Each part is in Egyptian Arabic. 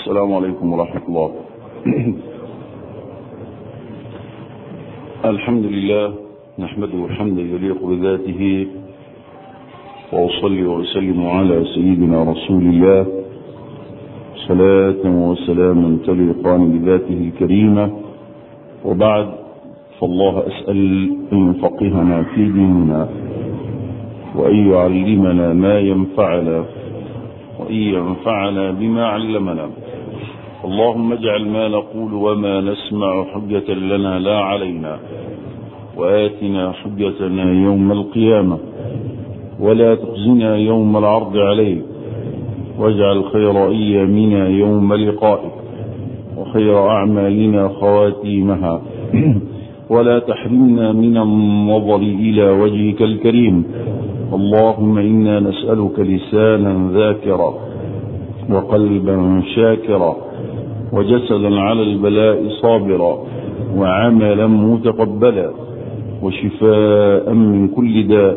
السلام عليكم ورحمة الله الحمد لله نحمده حمدا يليق بذاته وأصلي وأسلم على سيدنا رسول الله صلاة وسلاما تليقان بذاته الكريمة وبعد فالله أسأل أن يفقهنا في ديننا وأن يعلمنا ما ينفعنا وأن ينفعنا بما علمنا اللهم اجعل ما نقول وما نسمع حجة لنا لا علينا وآتنا حجتنا يوم القيامة ولا تخزنا يوم العرض عليك واجعل خير أيامنا يوم لقائك وخير أعمالنا خواتيمها ولا تحرمنا من النظر إلى وجهك الكريم اللهم إنا نسألك لسانا ذاكرا وقلبا شاكرا وجسدا على البلاء صابرا وعملا متقبلا وشفاء من كل داء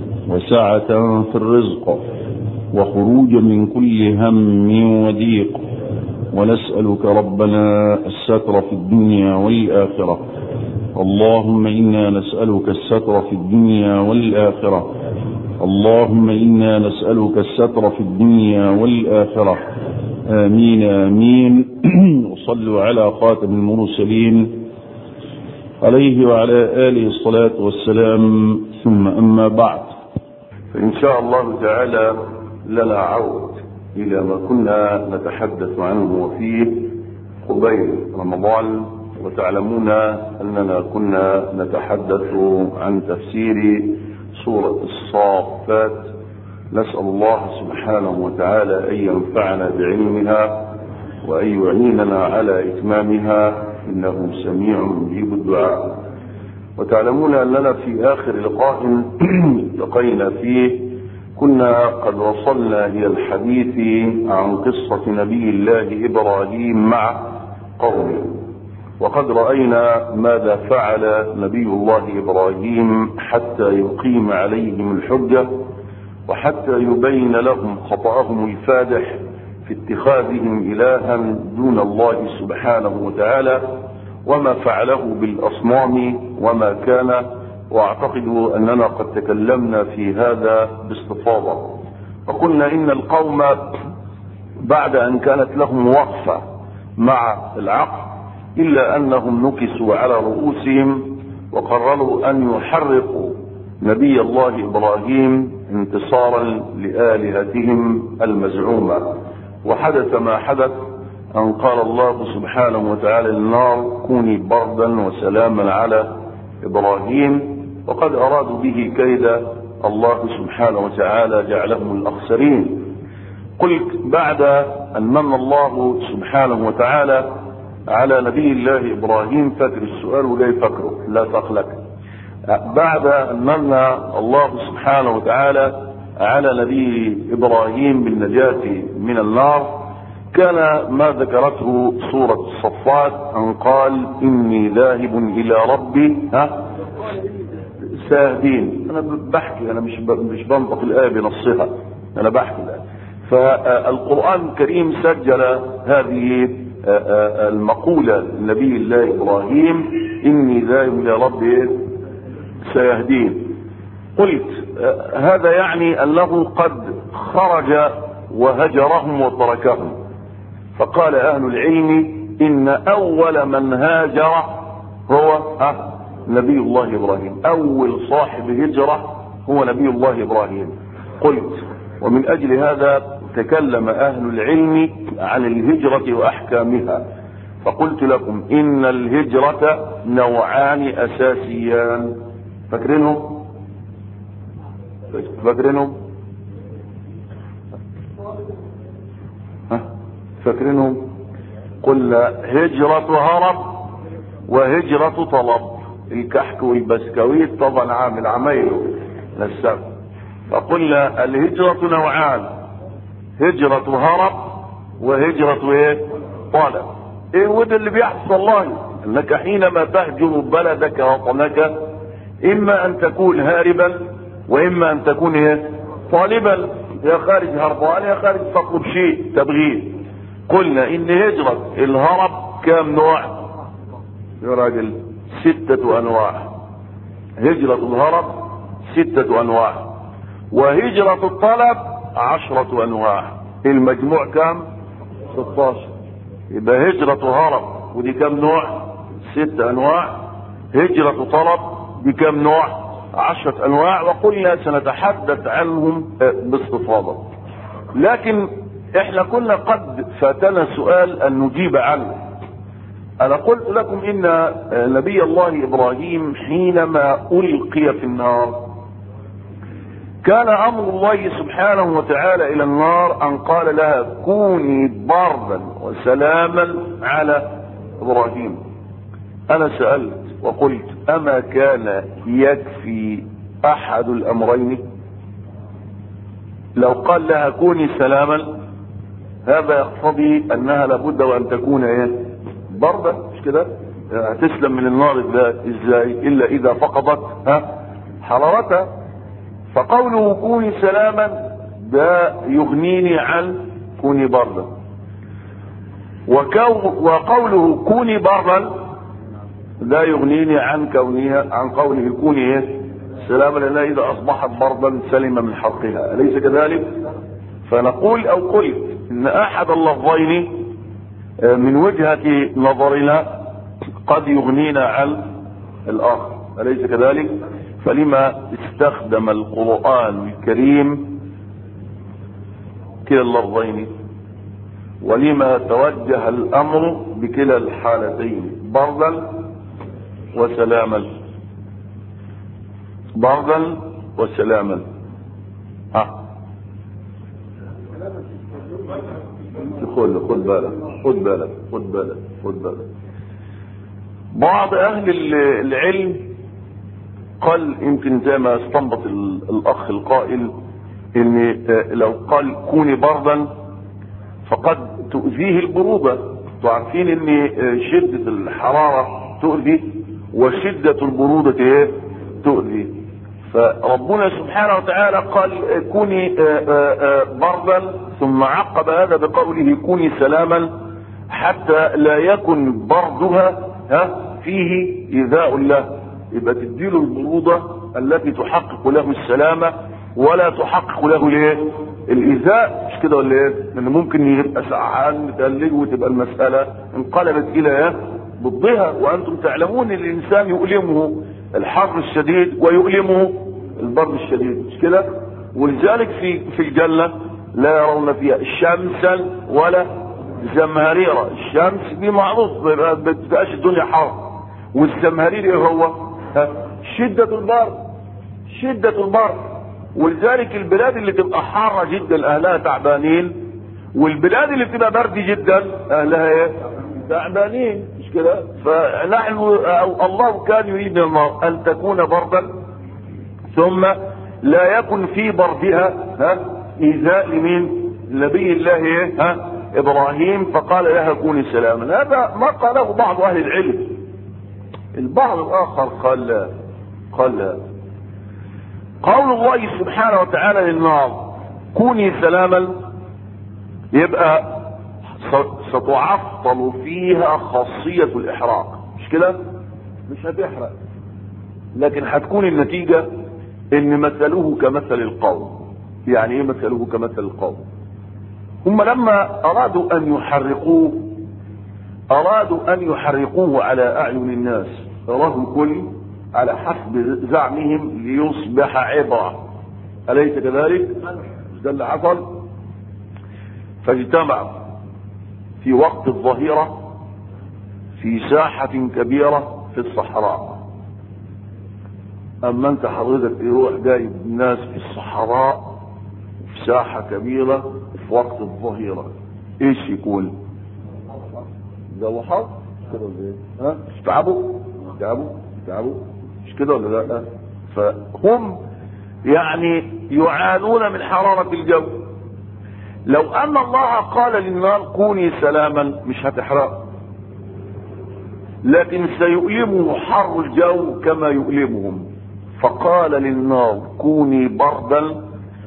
وسعة في الرزق وخروجا من كل هم وضيق ونسألك ربنا الستر في الدنيا والآخرة اللهم إنا نسألك الستر في الدنيا والآخرة اللهم إنا نسألك الستر في الدنيا والآخرة آمين آمين وصلوا على خاتم المرسلين عليه وعلى آله الصلاة والسلام ثم أما بعد فإن شاء الله تعالى لنا عود إلى ما كنا نتحدث عنه وفيه قبيل رمضان وتعلمون أننا كنا نتحدث عن تفسير سورة الصافات نسأل الله سبحانه وتعالى أن ينفعنا بعلمها وأن يعيننا على إتمامها إنه سميع مجيب الدعاء وتعلمون أننا في آخر لقاء لقينا فيه كنا قد وصلنا إلى الحديث عن قصة نبي الله إبراهيم مع قومه وقد رأينا ماذا فعل نبي الله إبراهيم حتى يقيم عليهم الحجة وحتى يبين لهم خطأهم الفادح في اتخاذهم إلها دون الله سبحانه وتعالى وما فعله بالأصنام وما كان واعتقد أننا قد تكلمنا في هذا باستفاضة فقلنا إن القوم بعد أن كانت لهم وقفة مع العقل إلا أنهم نكسوا على رؤوسهم وقرروا أن يحرقوا نبي الله إبراهيم انتصارا لآلهتهم المزعومة وحدث ما حدث أن قال الله سبحانه وتعالى للنار كوني بردا وسلاما على إبراهيم وقد أرادوا به كيدا الله سبحانه وتعالى جعلهم الأخسرين قلت بعد أن من الله سبحانه وتعالى على نبي الله إبراهيم فاكر السؤال وجاي فاكره لا تقلق بعد أن من الله سبحانه وتعالى على نبي إبراهيم بالنجاة من النار كان ما ذكرته سورة الصفات أن قال إني ذاهب إلى ربي ها ساهدين أنا بحكي أنا مش مش بنطق الآية بنصها أنا بحكي الآية فالقرآن الكريم سجل هذه المقولة لنبي الله إبراهيم إني ذاهب إلى ربي سيهدين قلت هذا يعني أنه قد خرج وهجرهم وتركهم فقال أهل العلم إن أول من هاجر هو ها نبي الله إبراهيم أول صاحب هجرة هو نبي الله إبراهيم قلت ومن أجل هذا تكلم أهل العلم عن الهجرة وأحكامها فقلت لكم إن الهجرة نوعان أساسيان فاكرينهم فاكرينهم فاكرينهم قلنا هجرة هرب وهجرة طلب الكحك والبسكويت طبعا عامل عمايله للسبب فقلنا الهجرة نوعان هجرة هرب وهجرة ايه طلب ايه وده اللي بيحصل الله انك حينما تهجر بلدك وطنك اما ان تكون هاربا واما ان تكون ايه طالبا يا خارج هربان يا خارج تطلب شيء تبغيه قلنا ان هجرة الهرب كام نوع يا راجل ستة انواع هجرة الهرب ستة انواع وهجرة الطلب عشرة انواع المجموع كام 16 يبقى هجرة هرب ودي كام نوع ست انواع هجرة طلب دي كام نوع عشرة انواع وقلنا سنتحدث عنهم باستفاضة لكن احنا كنا قد فاتنا سؤال ان نجيب عنه انا قلت لكم ان نبي الله ابراهيم حينما القي في النار كان امر الله سبحانه وتعالى الى النار ان قال لها كوني بردا وسلاما على ابراهيم انا سالت وقلت اما كان يكفي احد الامرين لو قال لها كوني سلاما هذا يقتضي انها لابد وان تكون ايه بردا مش كده هتسلم من النار ازاي الا اذا فقدت ها حرارتها فقوله كوني سلاما ده يغنيني عن كوني بردا وقوله كوني بردا ده يغنيني عن كونها عن قوله كوني ايه سلاما لانها اذا اصبحت بردا سلم من حرقها اليس كذلك فنقول او قلت ان احد اللفظين من وجهة نظرنا قد يغنينا عن الاخر اليس كذلك فلما استخدم القرآن الكريم كلا اللفظين ولما توجه الامر بكلا الحالتين بردا وسلاما بردا وسلاما ها خد خد بالك خد بالك خد بالك خد بالك بعض اهل العلم قال يمكن زي ما استنبط الاخ القائل ان لو قال كوني بردا فقد تؤذيه البرودة تعرفين ان شدة الحرارة تؤذي وشدة البرودة ايه تؤذي فربنا سبحانه وتعالى قال كوني بردا ثم عقب هذا بقوله كوني سلاما حتى لا يكن بردها ها فيه ايذاء له يبقى تديله البرودة التي تحقق له السلامة ولا تحقق له الايه الايذاء مش كده ولا ايه لان ممكن يبقى سعان متقلج وتبقى المسألة انقلبت الى ايه ضدها وانتم تعلمون ان الانسان يؤلمه الحر الشديد ويؤلمه البرد الشديد مش كده ولذلك في في الجنة لا يرون فيها شمسا ولا زمهريرا الشمس دي معروف ما بتبقاش الدنيا حر والزمهرير ايه هو شدة البرد شدة البرد ولذلك البلاد اللي تبقى حارة جدا اهلها تعبانين والبلاد اللي بتبقى برد جدا اهلها ايه تعبانين مش كده فنحن أو الله كان يريد من النار ان تكون بردا ثم لا يكن في بردها ها ايذاء لمين نبي الله ايه ها ابراهيم فقال لها كوني سلاما هذا ما قاله بعض اهل العلم البعض الاخر قال لا قال لا قول الله سبحانه وتعالى للنار كوني سلاما يبقى ستعطل فيها خاصية الإحراق مش كده؟ مش هتحرق لكن هتكون النتيجة إن مثله كمثل القوم يعني إيه مثله كمثل القوم؟ هم لما أرادوا أن يحرقوه أرادوا أن يحرقوه على أعين الناس أرادوا الكل على حسب زعمهم ليصبح عبرة أليس كذلك؟ مش ده اللي حصل؟ فاجتمعوا في وقت الظهيرة في ساحة كبيرة في الصحراء أما أنت حضرتك تروح جايب ناس في الصحراء في ساحة كبيرة في وقت الظهيرة إيش يكون؟ جو حر كده ولا إيه؟ ها؟ تعبوا؟ تعبوا؟ تعبوا؟ مش كده ولا لا؟ فهم يعني يعانون من حرارة الجو لو ان الله قال للنار كوني سلاما مش هتحرق لكن سيؤلمه حر الجو كما يؤلمهم فقال للنار كوني بردا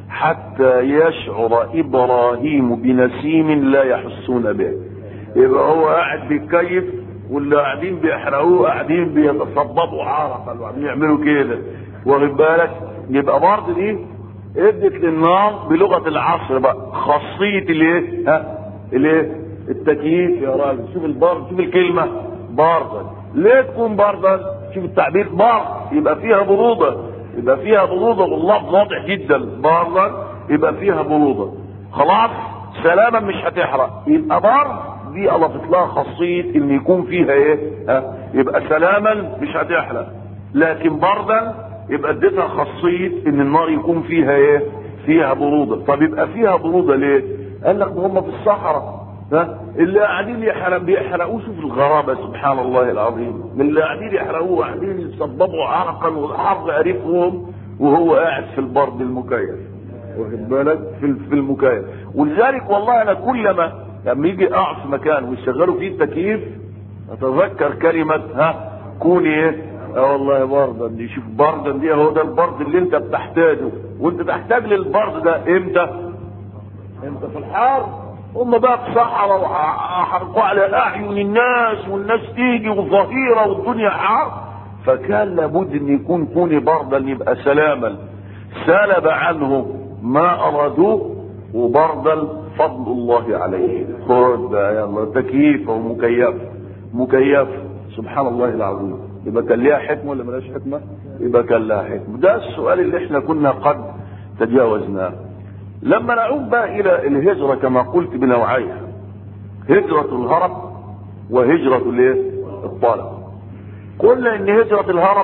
حتى يشعر ابراهيم بنسيم لا يحسون به يبقى هو قاعد بيتكيف واللي قاعدين بيحرقوه قاعدين بيتصببوا عرقا وقاعدين يعملوا كده واخد بالك يبقى برضه دي ادت للنار بلغه العصر بقى خاصيه الايه ها الايه التكييف يا راجل شوف البرد شوف الكلمه بردا ليه تكون بردا شوف التعبير برد يبقى فيها بروده يبقى فيها بروده واللفظ واضح جدا بردا يبقى فيها بروده خلاص سلاما مش هتحرق يبقى برد دي اضافت لها خاصيه ان يكون فيها ايه ها يبقى سلاما مش هتحرق لكن بردا يبقى اديتها خاصيه ان النار يكون فيها ايه فيها بروده طب يبقى فيها بروده ليه قال لك هم في الصحراء ها اللي قاعدين يحرق بيحرقوه شوف الغرابه سبحان الله العظيم من اللي قاعدين يحرقوه قاعدين يصببوا عرقا والحر قريفهم وهو قاعد في البرد المكيف واخد بالك في في المكيف ولذلك والله انا كلما لما يجي اقعد في مكان ويشغلوا فيه التكييف اتذكر كلمه ها كوني ايه اه والله بردا دي شوف بردا دي هو ده البرد اللي انت بتحتاجه وانت تحتاج للبرد ده امتى امتى في الحار هم بقى في صحراء وحرقوا على اعين الناس والناس تيجي وظهيره والدنيا حار فكان لابد ان يكون كوني بردا يبقى سلاما سلب عنه ما ارادوه وبردا فضل الله عليه خد بقى يلا تكييف ومكيف مكيف سبحان الله العظيم يبقى كان ليها حكمه ولا ملهاش حكمه؟ يبقى كان لها حكمه ده السؤال اللي احنا كنا قد تجاوزناه لما نعود بقى الى الهجره كما قلت بنوعيها هجره الهرب وهجره الايه؟ الطلب قلنا ان هجره الهرب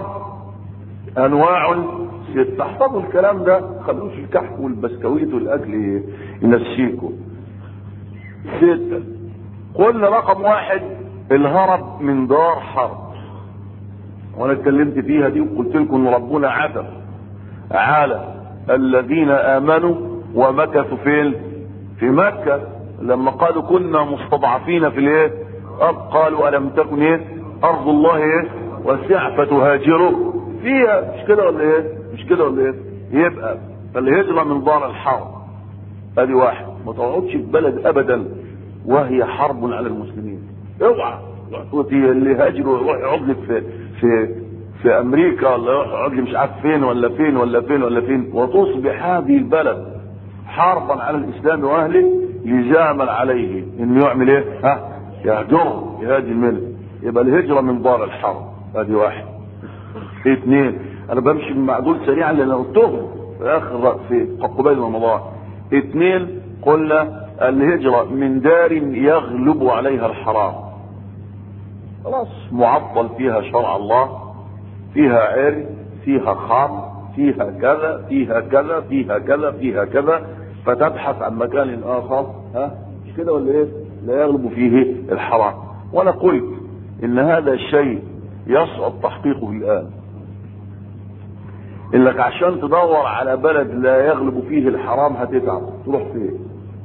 انواع ست احفظوا الكلام ده خلوش الكحك والبسكويت والاكل ينسيكم ستة قلنا رقم واحد الهرب من دار حرب وانا اتكلمت فيها دي وقلت لكم ان ربنا عتب على الذين امنوا ومكثوا فين في مكة لما قالوا كنا مستضعفين في الايه أرض قالوا الم تكن ايه ارض الله ايه واسعة فتهاجروا فيها مش كده ولا ايه مش كده ولا ايه يبقى فالهجرة من دار الحرب ادي واحد ما تقعدش في بلد ابدا وهي حرب على المسلمين اوعى اللي هاجروا يروح يقعد لك في في في امريكا ولا يروح يقعد لي مش عارف فين ولا فين ولا فين ولا فين وتصبح هذه البلد حربا على الاسلام واهله لزاما عليه انه يعمل ايه؟ ها؟ يهجره يهاجم منه يبقى الهجره من دار الحرب ادي واحد اثنين انا بمشي مع دول سريعا لان انا قلتهم في اخر في قبيل رمضان اثنين قلنا الهجره من دار يغلب عليها الحرام خلاص معطل فيها شرع الله فيها عري فيها خام فيها كذا فيها كذا فيها كذا فيها كذا فتبحث عن مكان اخر ها مش كده ولا ايه لا يغلب فيه الحرام وانا قلت ان هذا الشيء يصعب تحقيقه الان انك عشان تدور على بلد لا يغلب فيه الحرام هتتعب تروح فين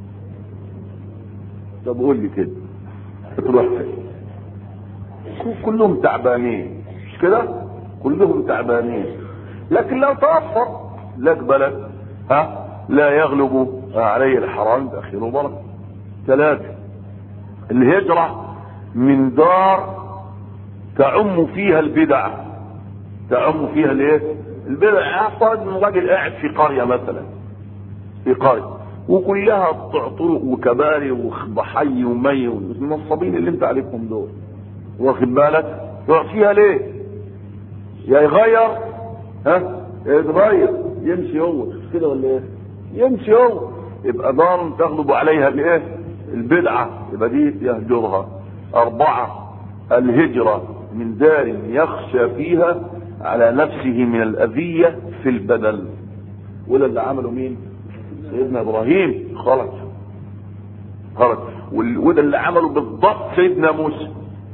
طب قول لي كده تروح فين كلهم تعبانين مش كده كلهم تعبانين لكن لو توفر لك بلد ها لا يغلب عليه الحرام بخير وبركه ثلاثة الهجرة من دار تعم فيها البدع تعم فيها الايه البدع افترض ان راجل قاعد في قرية مثلا في قرية وكلها طرق وكباري وضحي ومي والنصابين اللي انت عليكم دول واخد بالك يقعد فيها ليه يا يغير ها يا يتغير يمشي هو كده ولا ايه يمشي هو يبقى دار تغلب عليها الايه البدعة يبقى دي يهجرها أربعة الهجرة من دار يخشى فيها على نفسه من الأذية في البدل ولا اللي عمله مين سيدنا إبراهيم خرج خرج وده اللي عمله بالضبط سيدنا موسى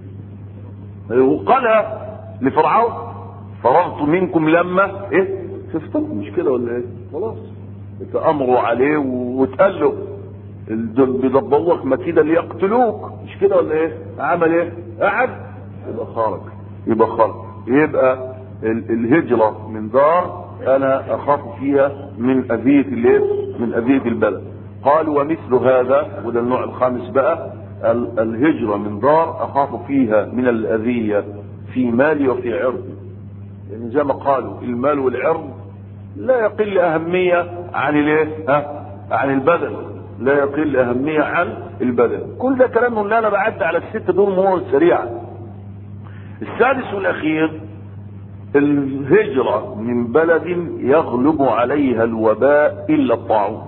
وقالها لفرعون فرغت منكم لما ايه خفتكم مش كده ولا ايه خلاص تأمروا عليه وتقال له دول بيدبروك مكيدة ليقتلوك مش كده ولا ايه عمل ايه قعد يبقى خارج يبقى خارج يبقى ال- الهجرة من دار انا اخاف فيها من اذية الايه من اذية البلد قال ومثل هذا وده النوع الخامس بقى ال- الهجرة من دار اخاف فيها من الاذية في مالي وفي عرضي يعني زي ما قالوا المال والعرض لا يقل اهمية عن الايه ها عن البدن لا يقل اهمية عن البدن كل ده كلام من اللي انا بعد على الست دول مرور سريعا السادس والاخير الهجرة من بلد يغلب عليها الوباء الا الطاعون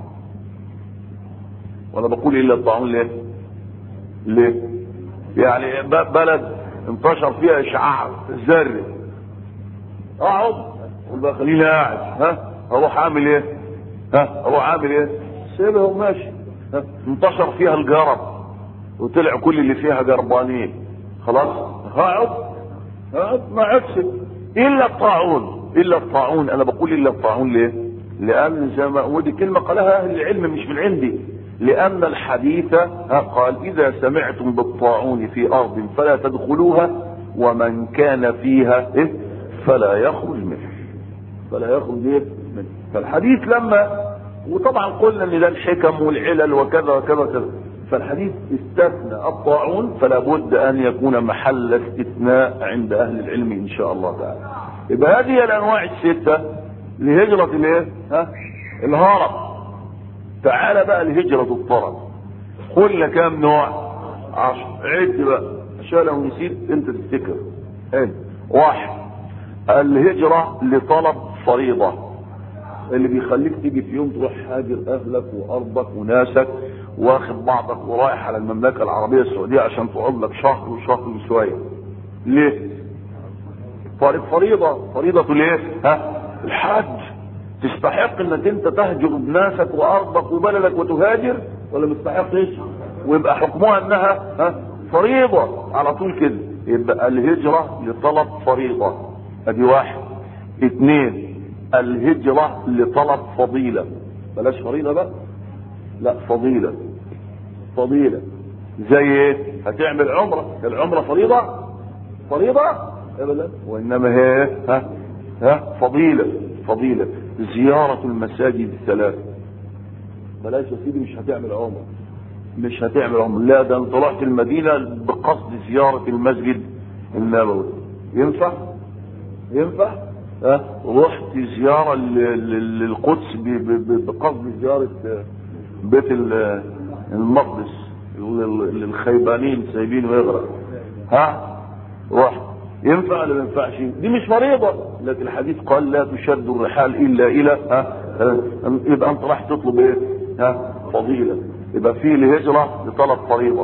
وانا بقول الا الطاعون ليه ليه يعني ب- بلد انتشر فيها اشعاع ذري اقعد قول بقى خليني قاعد ها اروح اعمل ايه ها اروح اعمل ايه سيبها وماشي ها انتشر فيها الجرب وطلع كل اللي فيها جربانين خلاص هقعد هقعد ما عدش الا الطاعون الا الطاعون انا بقول الا الطاعون ليه لان زي ما ودي كلمه قالها اهل العلم مش من عندي لان الحديث ها قال اذا سمعتم بالطاعون في ارض فلا تدخلوها ومن كان فيها إيه فلا يخرج منها فلا يخرج إيه منها فالحديث لما وطبعا قلنا ان ده الحكم والعلل وكذا وكذا وكذا فالحديث استثنى الطاعون فلا بد ان يكون محل استثناء عند اهل العلم ان شاء الله تعالى يبقى هذه الانواع السته لهجره الايه ها الهرب تعالى بقى لهجره الطرب قلنا كام نوع عشر عد بقى عشان لو نسيت انت تفتكر عد واحد الهجره لطلب فريضه اللي بيخليك تيجي في يوم تروح هاجر اهلك وارضك وناسك واخد بعضك ورايح على المملكه العربيه السعوديه عشان تقعد لك شهر وشهر وشويه. ليه؟ فريض فريضه فريضه ليه؟ ها؟ الحج تستحق انك انت تهجر بناسك وارضك وبلدك وتهاجر ولا ما تستحقش؟ ويبقى حكمها انها ها؟ فريضه على طول كده يبقى الهجره لطلب فريضه ادي واحد اثنين الهجرة لطلب فضيلة بلاش فريضة بقى لا فضيلة فضيلة زي ايه هتعمل عمرة العمرة فريضة فريضة ابدا وانما هي ها ها فضيلة فضيلة زيارة المساجد الثلاث بلاش يا سيدي مش هتعمل عمرة مش هتعمل عمرة لا ده انت رحت المدينة بقصد زيارة المسجد النبوي ينفع ينفع ها رحت زيارة ل- ل- للقدس ب- ب- ب- بقصد زيارة بيت ال- المقدس اللي الخيبانين سايبين ويغرق ها رحت ينفع ولا ما ينفعش دي مش مريضة لكن الحديث قال لا تشد الرحال الا الى ها يبقى انت راح تطلب ايه ها فضيلة يبقى في الهجرة لطلب فريضة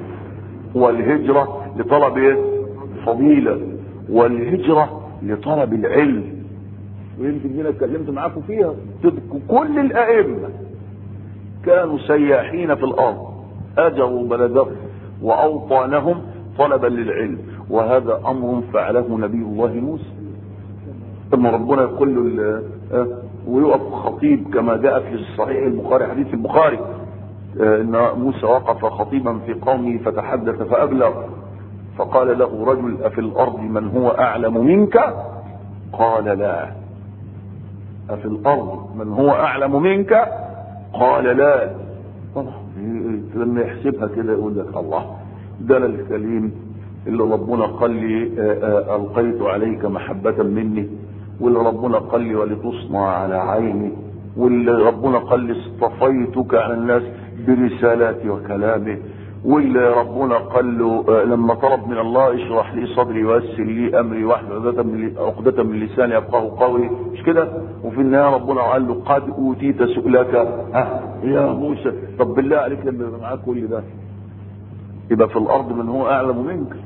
والهجرة لطلب ايه فضيلة والهجرة لطلب العلم ويمكن دي انا اتكلمت معاكم فيها تذكر كل الائمه كانوا سياحين في الارض اجروا بلدهم واوطانهم طلبا للعلم وهذا امر فعله نبي الله موسى ثم ربنا يقول له ال- آه، ويقف خطيب كما جاء في صحيح البخاري حديث البخاري آه، ان موسى وقف خطيبا في قومه فتحدث فابلغ فقال له رجل أفي الأرض من هو أعلم منك قال لا أفي الأرض من هو أعلم منك قال لا طبعا لما يحسبها كده يقول لك الله ده أنا الكليم اللي ربنا قال لي آه، آه، ألقيت عليك محبة مني واللي ربنا قال لي ولتصنع على عيني واللي ربنا قال لي اصطفيتك على الناس برسالاتي وكلامي واللي ربنا قال له آه، لما طلب من الله اشرح لي صدري ويسر لي امري واحلل عقدة من عقدة من لساني يفقه قولي مش كده وفي النهايه ربنا قال له قد اوتيت سؤلك ها يا موسى طب بالله عليك لما يبقى معاك كل ده يبقى في الارض من هو اعلم منك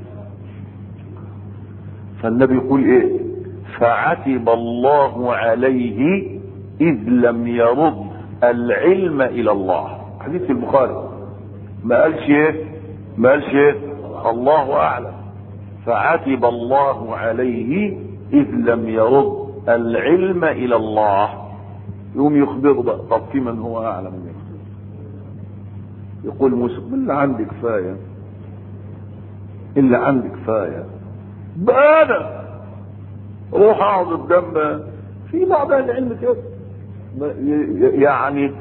فالنبي يقول ايه فعتب الله عليه اذ لم يرد العلم الى الله حديث في البخاري ما قالش ايه ما قالش ايه الله اعلم فعتب الله عليه اذ لم يرد العلم الى الله يقوم يخبره بقى طب في من هو اعلم منه يقول موسى اللي عندي كفايه اللي عندي كفايه بقى انا روح اقعد قدام في بعض اهل العلم كده يعني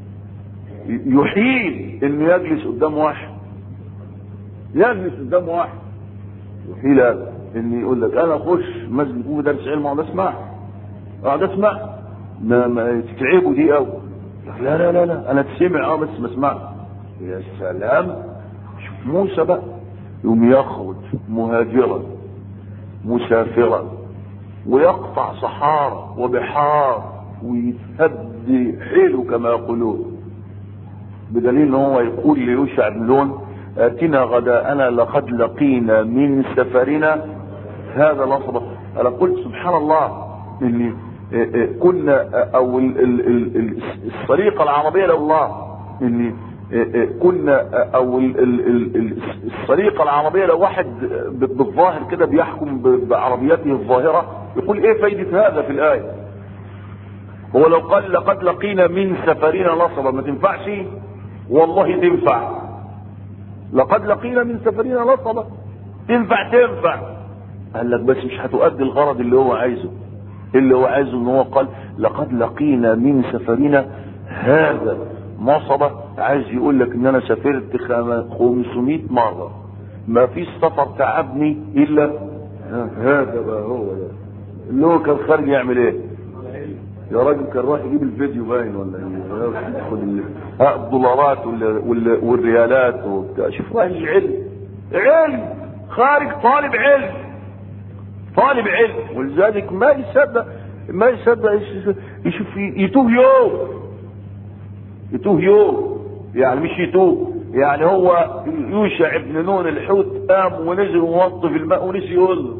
يحيل انه يجلس قدام واحد يجلس قدام واحد يحيل هذا ان يقول لك انا اخش مسجد يكون درس علم اقعد اسمع اقعد اسمع ما ما تتعبوا دي قوي لا لا لا لا انا تسمع اه بس ما اسمع يا سلام شوف موسى بقى يوم يخرج مهاجرا مسافرا ويقطع صحارى وبحار ويتهدي حيله كما يقولون بدليل ان هو يقول ليوشع بن نون اتنا غداءنا لقد لقينا من سفرنا هذا نصب انا قلت سبحان الله ان كنا او الطريقه العربيه لله ان كنا او الطريقه العربيه لو واحد بالظاهر كده بيحكم بعربيته الظاهره يقول ايه فايده هذا في الايه هو لو قال لقد لقينا من سفرنا نصبا ما تنفعش والله تنفع لقد لقينا من سفرنا نصبا تنفع تنفع قال لك بس مش هتؤدي الغرض اللي هو عايزه اللي هو عايزه ان هو قال لقد لقينا من سفرنا هذا نصبة عايز يقول لك ان انا سافرت 500 مرة ما فيش سفر تعبني الا هذا بقى هو ده اللي هو كان خارج يعمل ايه يا راجل كان راح يجيب الفيديو باين ولا ياخد الدولارات والريالات وبتاع شوف راجل علم علم خارج طالب علم طالب علم ولذلك ما يصدق ما يصدق يشوف يتوه يوم يتوه يوم يعني مش يتوه يعني هو يوشع ابن نون الحوت قام ونزل ووط في الماء ونسي يقول له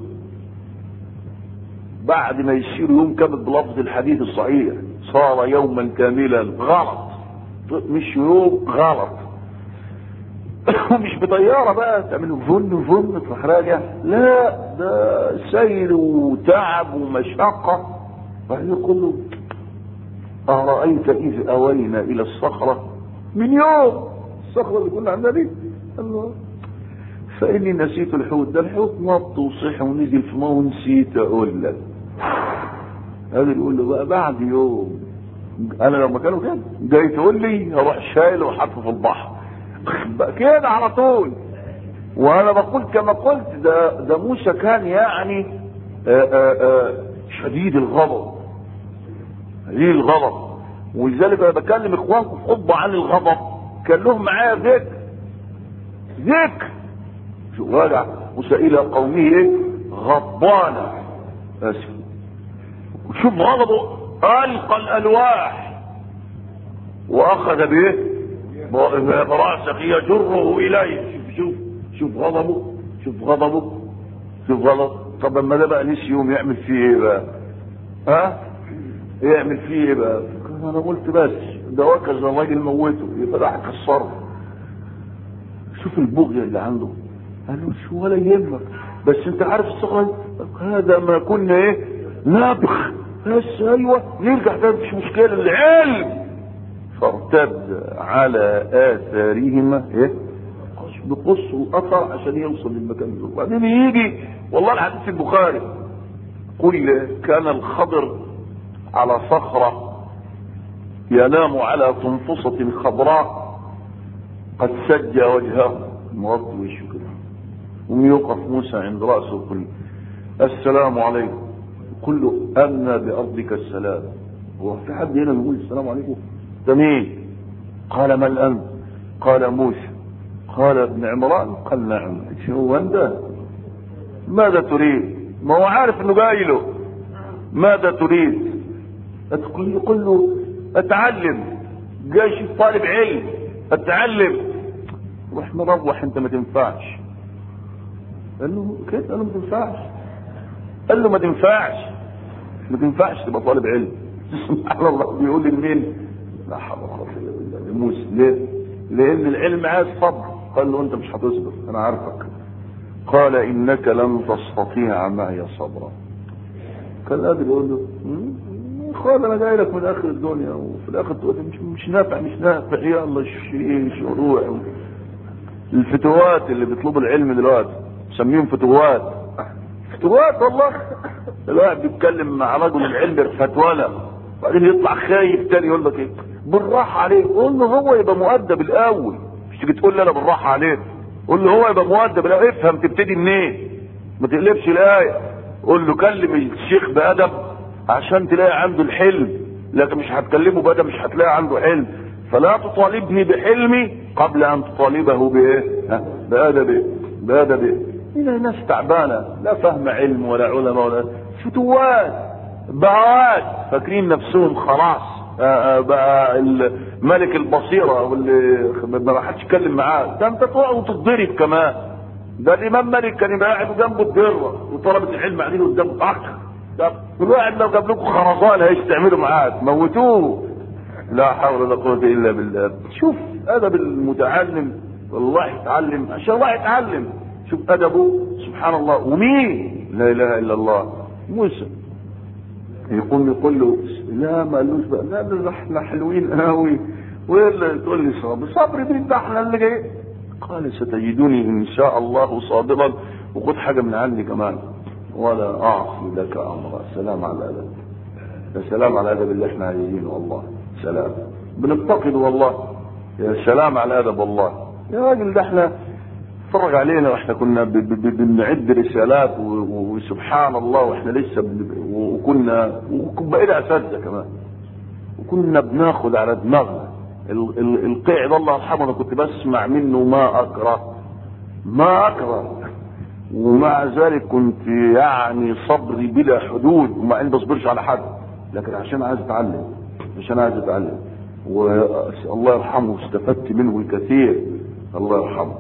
بعد ما يصير يوم كامل بلفظ الحديث الصحيح صار يوما كاملا غلط مش يوم غلط مش بطياره بقى تعمل فن فن تروح راجع لا ده سير وتعب ومشقه بعدين يقول له أرأيت إذ أوينا إلى الصخرة من يوم الصخرة اللي كنا عندنا دي الله فإني نسيت الحوت ده الحوت نط وصح ونزل في ماء ونسيت أقول لك هذا يقول له بقى بعد يوم أنا لو مكانه كده جاي تقول لي هروح شايله وحاطه في البحر بقى كده على طول وأنا بقول كما قلت ده ده موسى كان يعني آآ آآ شديد الغضب ليه الغضب ولذلك انا بكلم اخوانكم في خطبه عن الغضب كان لهم معايا ذكر ذكر شو راجع موسى الى قومه ايه غضبانا اسف وشوف غضبه القى الالواح واخذ بايه براسخ يجره اليه شوف شوف شوف غضبه شوف غضبه شوف غضب طب اما ده بقى نسي يوم يعمل فيه ايه بقى ها يعمل فيه ايه بقى انا قلت بس ده وكز الراجل موته يبقى راح كسره شوف البغية اللي عنده قال له شو ولا يهمك بس انت عارف الصغر هذا ما كنا ايه نبخ بس ايوه نرجع تاني مش مشكلة العلم فارتد على اثارهما ايه بقص الاثر عشان يوصل للمكان ده وبعدين يجي والله الحديث في البخاري قل كان الخضر على صخرة ينام على تنفصة خضراء قد سج وجهه مغطي وشه كده ويوقف موسى عند رأسه ويقول السلام عليكم يقول له أمنا بأرضك السلام هو في حد هنا بيقول السلام عليكم ده مين قال من أنت قال موسى قال ابن عمران قال نعم هو أنت ماذا تريد ما هو عارف انه جاي له ماذا تريد تقول يقول له اتعلم جاي شوف طالب علم اتعلم روح مروح انت ما تنفعش قال له كيف قال له ما تنفعش قال له ما تنفعش ما تنفعش تبقى طالب علم سبحان الله بيقول لمين لا حول ولا قوه الا بالله لموسى ليه لان العلم عايز صبر قال له انت مش هتصبر انا عارفك قال انك لن تستطيع معي صبرا كان قادر يقول له قال انا جاي لك من اخر الدنيا وفي الاخر تقول مش مش نافع مش نافع يا الله شيء شروع الفتوات اللي بيطلبوا العلم دلوقتي مسميهم فتوات فتوات والله الواحد بيتكلم مع رجل العلم بفتوانا وبعدين يطلع خايف تاني يقول لك ايه بالراحه عليه قول له هو يبقى مؤدب الاول مش تيجي تقول لي انا بالراحه عليه قول له هو يبقى مؤدب الاول افهم تبتدي منين ما تقلبش الايه قول له كلم الشيخ بادب عشان تلاقي عنده الحلم لكن مش هتكلمه بادب مش هتلاقي عنده حلم فلا تطالبني بحلمي قبل ان تطالبه بايه ها؟ بادبه بادبه هنا ناس تعبانه لا فهم علم ولا علماء ولا فتوات بهوات فاكرين نفسهم خلاص آه، آه، بقى ملك البصيره واللي ما حدش يتكلم معاه ده انت تقع وتتضرب كمان ده الامام مالك كان يبقى قاعد جنبه الدره وطلبه العلم قاعدين قدامه طخ ده كل واحد لو جاب لكم خرزان هيستعملوا معاه تموتوه لا حول ولا قوه الا بالله شوف ادب المتعلم والله يتعلم عشان الله يتعلم شوف ادبه سبحان الله ومين لا اله الا الله موسى يقوم يقول له لا ما قالوش بقى لا ده احنا حلوين قوي ولا تقول لي صبر صبر مين ده احنا اللي جاي قال ستجدني ان شاء الله صابرا وخد حاجه من عندي كمان ولا اعصي لك امرا سلام على الادب يا سلام على الادب اللي احنا عايزينه والله سلام بنفتقد والله يا سلام على الادب والله يا راجل ده احنا اتفرج علينا واحنا كنا ب- ب- ب- بنعد رسالات و- و- وسبحان الله واحنا لسه بن- وكنا وبقينا اساتذه كمان وكنا بناخد على دماغنا ال- ال- القيع ده الله يرحمه انا كنت بسمع منه ما اكره ما اكره ومع ذلك كنت يعني صبري بلا حدود ومع اني بصبرش على حد لكن عشان عايز اتعلم عشان عايز اتعلم والله يرحمه استفدت منه الكثير الله يرحمه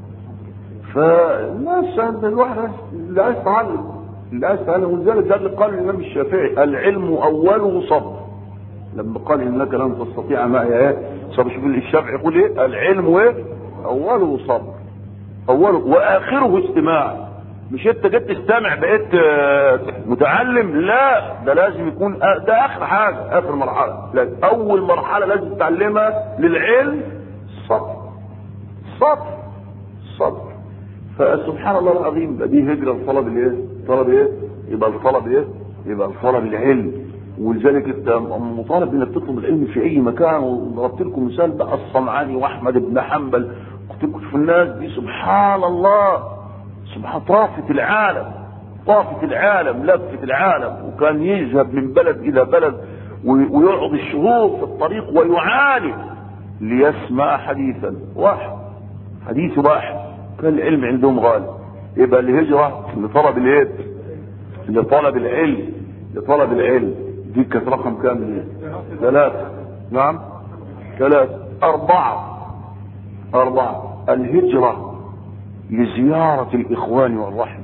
فالناس عند الواحد اللي عايز يتعلم اللي عايز يتعلم ولذلك ده اللي قال الامام الشافعي العلم اوله صبر لما قال انك لن تستطيع معي ايه صبر شوف الشافعي يقول ايه العلم ايه اوله صبر اوله واخره استماع مش انت جيت تستمع بقيت آه، متعلم لا ده لازم يكون آه، ده اخر حاجه اخر مرحله لازم اول مرحله لازم تتعلمها للعلم الصبر صبر صبر فسبحان الله العظيم يبقى دي هجره لطلب الايه؟ طلب ايه؟ يبقى الطلب ايه؟ يبقى الطلب العلم ولذلك انت مطالب انك تطلب العلم في اي مكان وضربت لكم مثال بقى الصنعاني واحمد بن حنبل قلت لكم في الناس دي سبحان الله سبحان طافت العالم طافت العالم لفت العالم وكان يذهب من بلد الى بلد وي- ويقعد الشهور في الطريق ويعاني ليسمع حديثا واحد حديث واحد كان العلم عندهم غالي يبقى الهجرة لطلب الايه لطلب العلم لطلب العلم دي كانت رقم كام دي؟ ثلاثة نعم ثلاثة أربعة أربعة الهجرة لزيارة الإخوان والرحم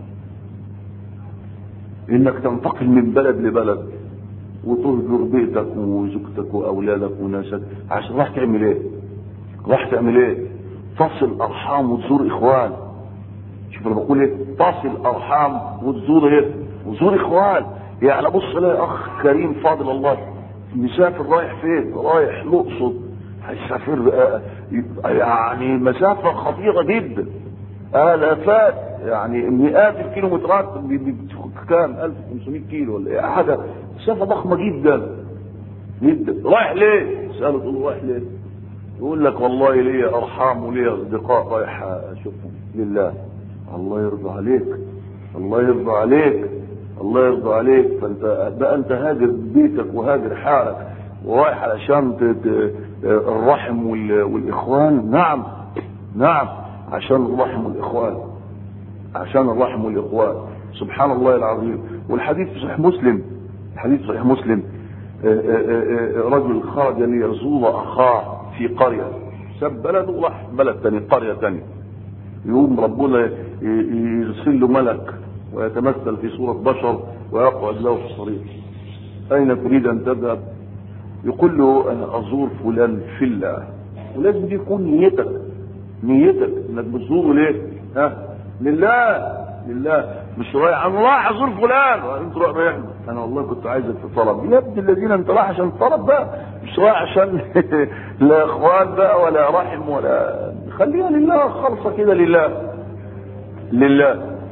إنك تنتقل من بلد لبلد وتهجر بيتك وزوجتك وأولادك وناسك عشان راح تعمل إيه؟ راح تعمل إيه؟ تصل أرحام وتزور إخوان شوف انا بقول ايه تصل ارحام وتزور ايه وتزور اخوان يعني بص الاقي اخ كريم فاضل الله مسافر رايح فين رايح الاقصر هيسافر آه، يعني مسافه خطيره جدا الافات يعني مئات الكيلومترات ب- ب- كام 1500 كيلو ولا ايه حاجه مسافه ضخمه جدا جدا رايح ليه؟ اساله تقول له رايح ليه؟ يقول لك والله ليا ارحام وليا اصدقاء رايح اشوفهم لله الله يرضى عليك الله يرضى عليك الله يرضى عليك فانت بقى انت هاجر بيتك وهاجر حالك ورايح علشان ت- ت- الرحم وال- والاخوان نعم نعم عشان الرحم والاخوان عشان الرحم والاخوان سبحان الله العظيم والحديث في صحيح مسلم الحديث في صحيح مسلم آه، آه، آه، رجل خرج ليزور اخاه في قريه ساب بلده وراح بلد ثاني قريه ثانيه يقوم ربنا ي- يرسل له ملك ويتمثل في صورة بشر ويقعد له في الطريق أين تريد أن تذهب؟ يقول له أنا أزور فلان في الله ولازم دي يكون نيتك نيتك إنك بتزوره ليه؟ ها؟ لله لله مش رايح أنا رايح أزور فلان أنت رايح رايح أنا والله كنت عايزك في طلب يا ابن الذين أنت رايح عشان طلب بقى مش رايح عشان لا إخوان بقى ولا رحم ولا خليها لله خالصة كده لله لله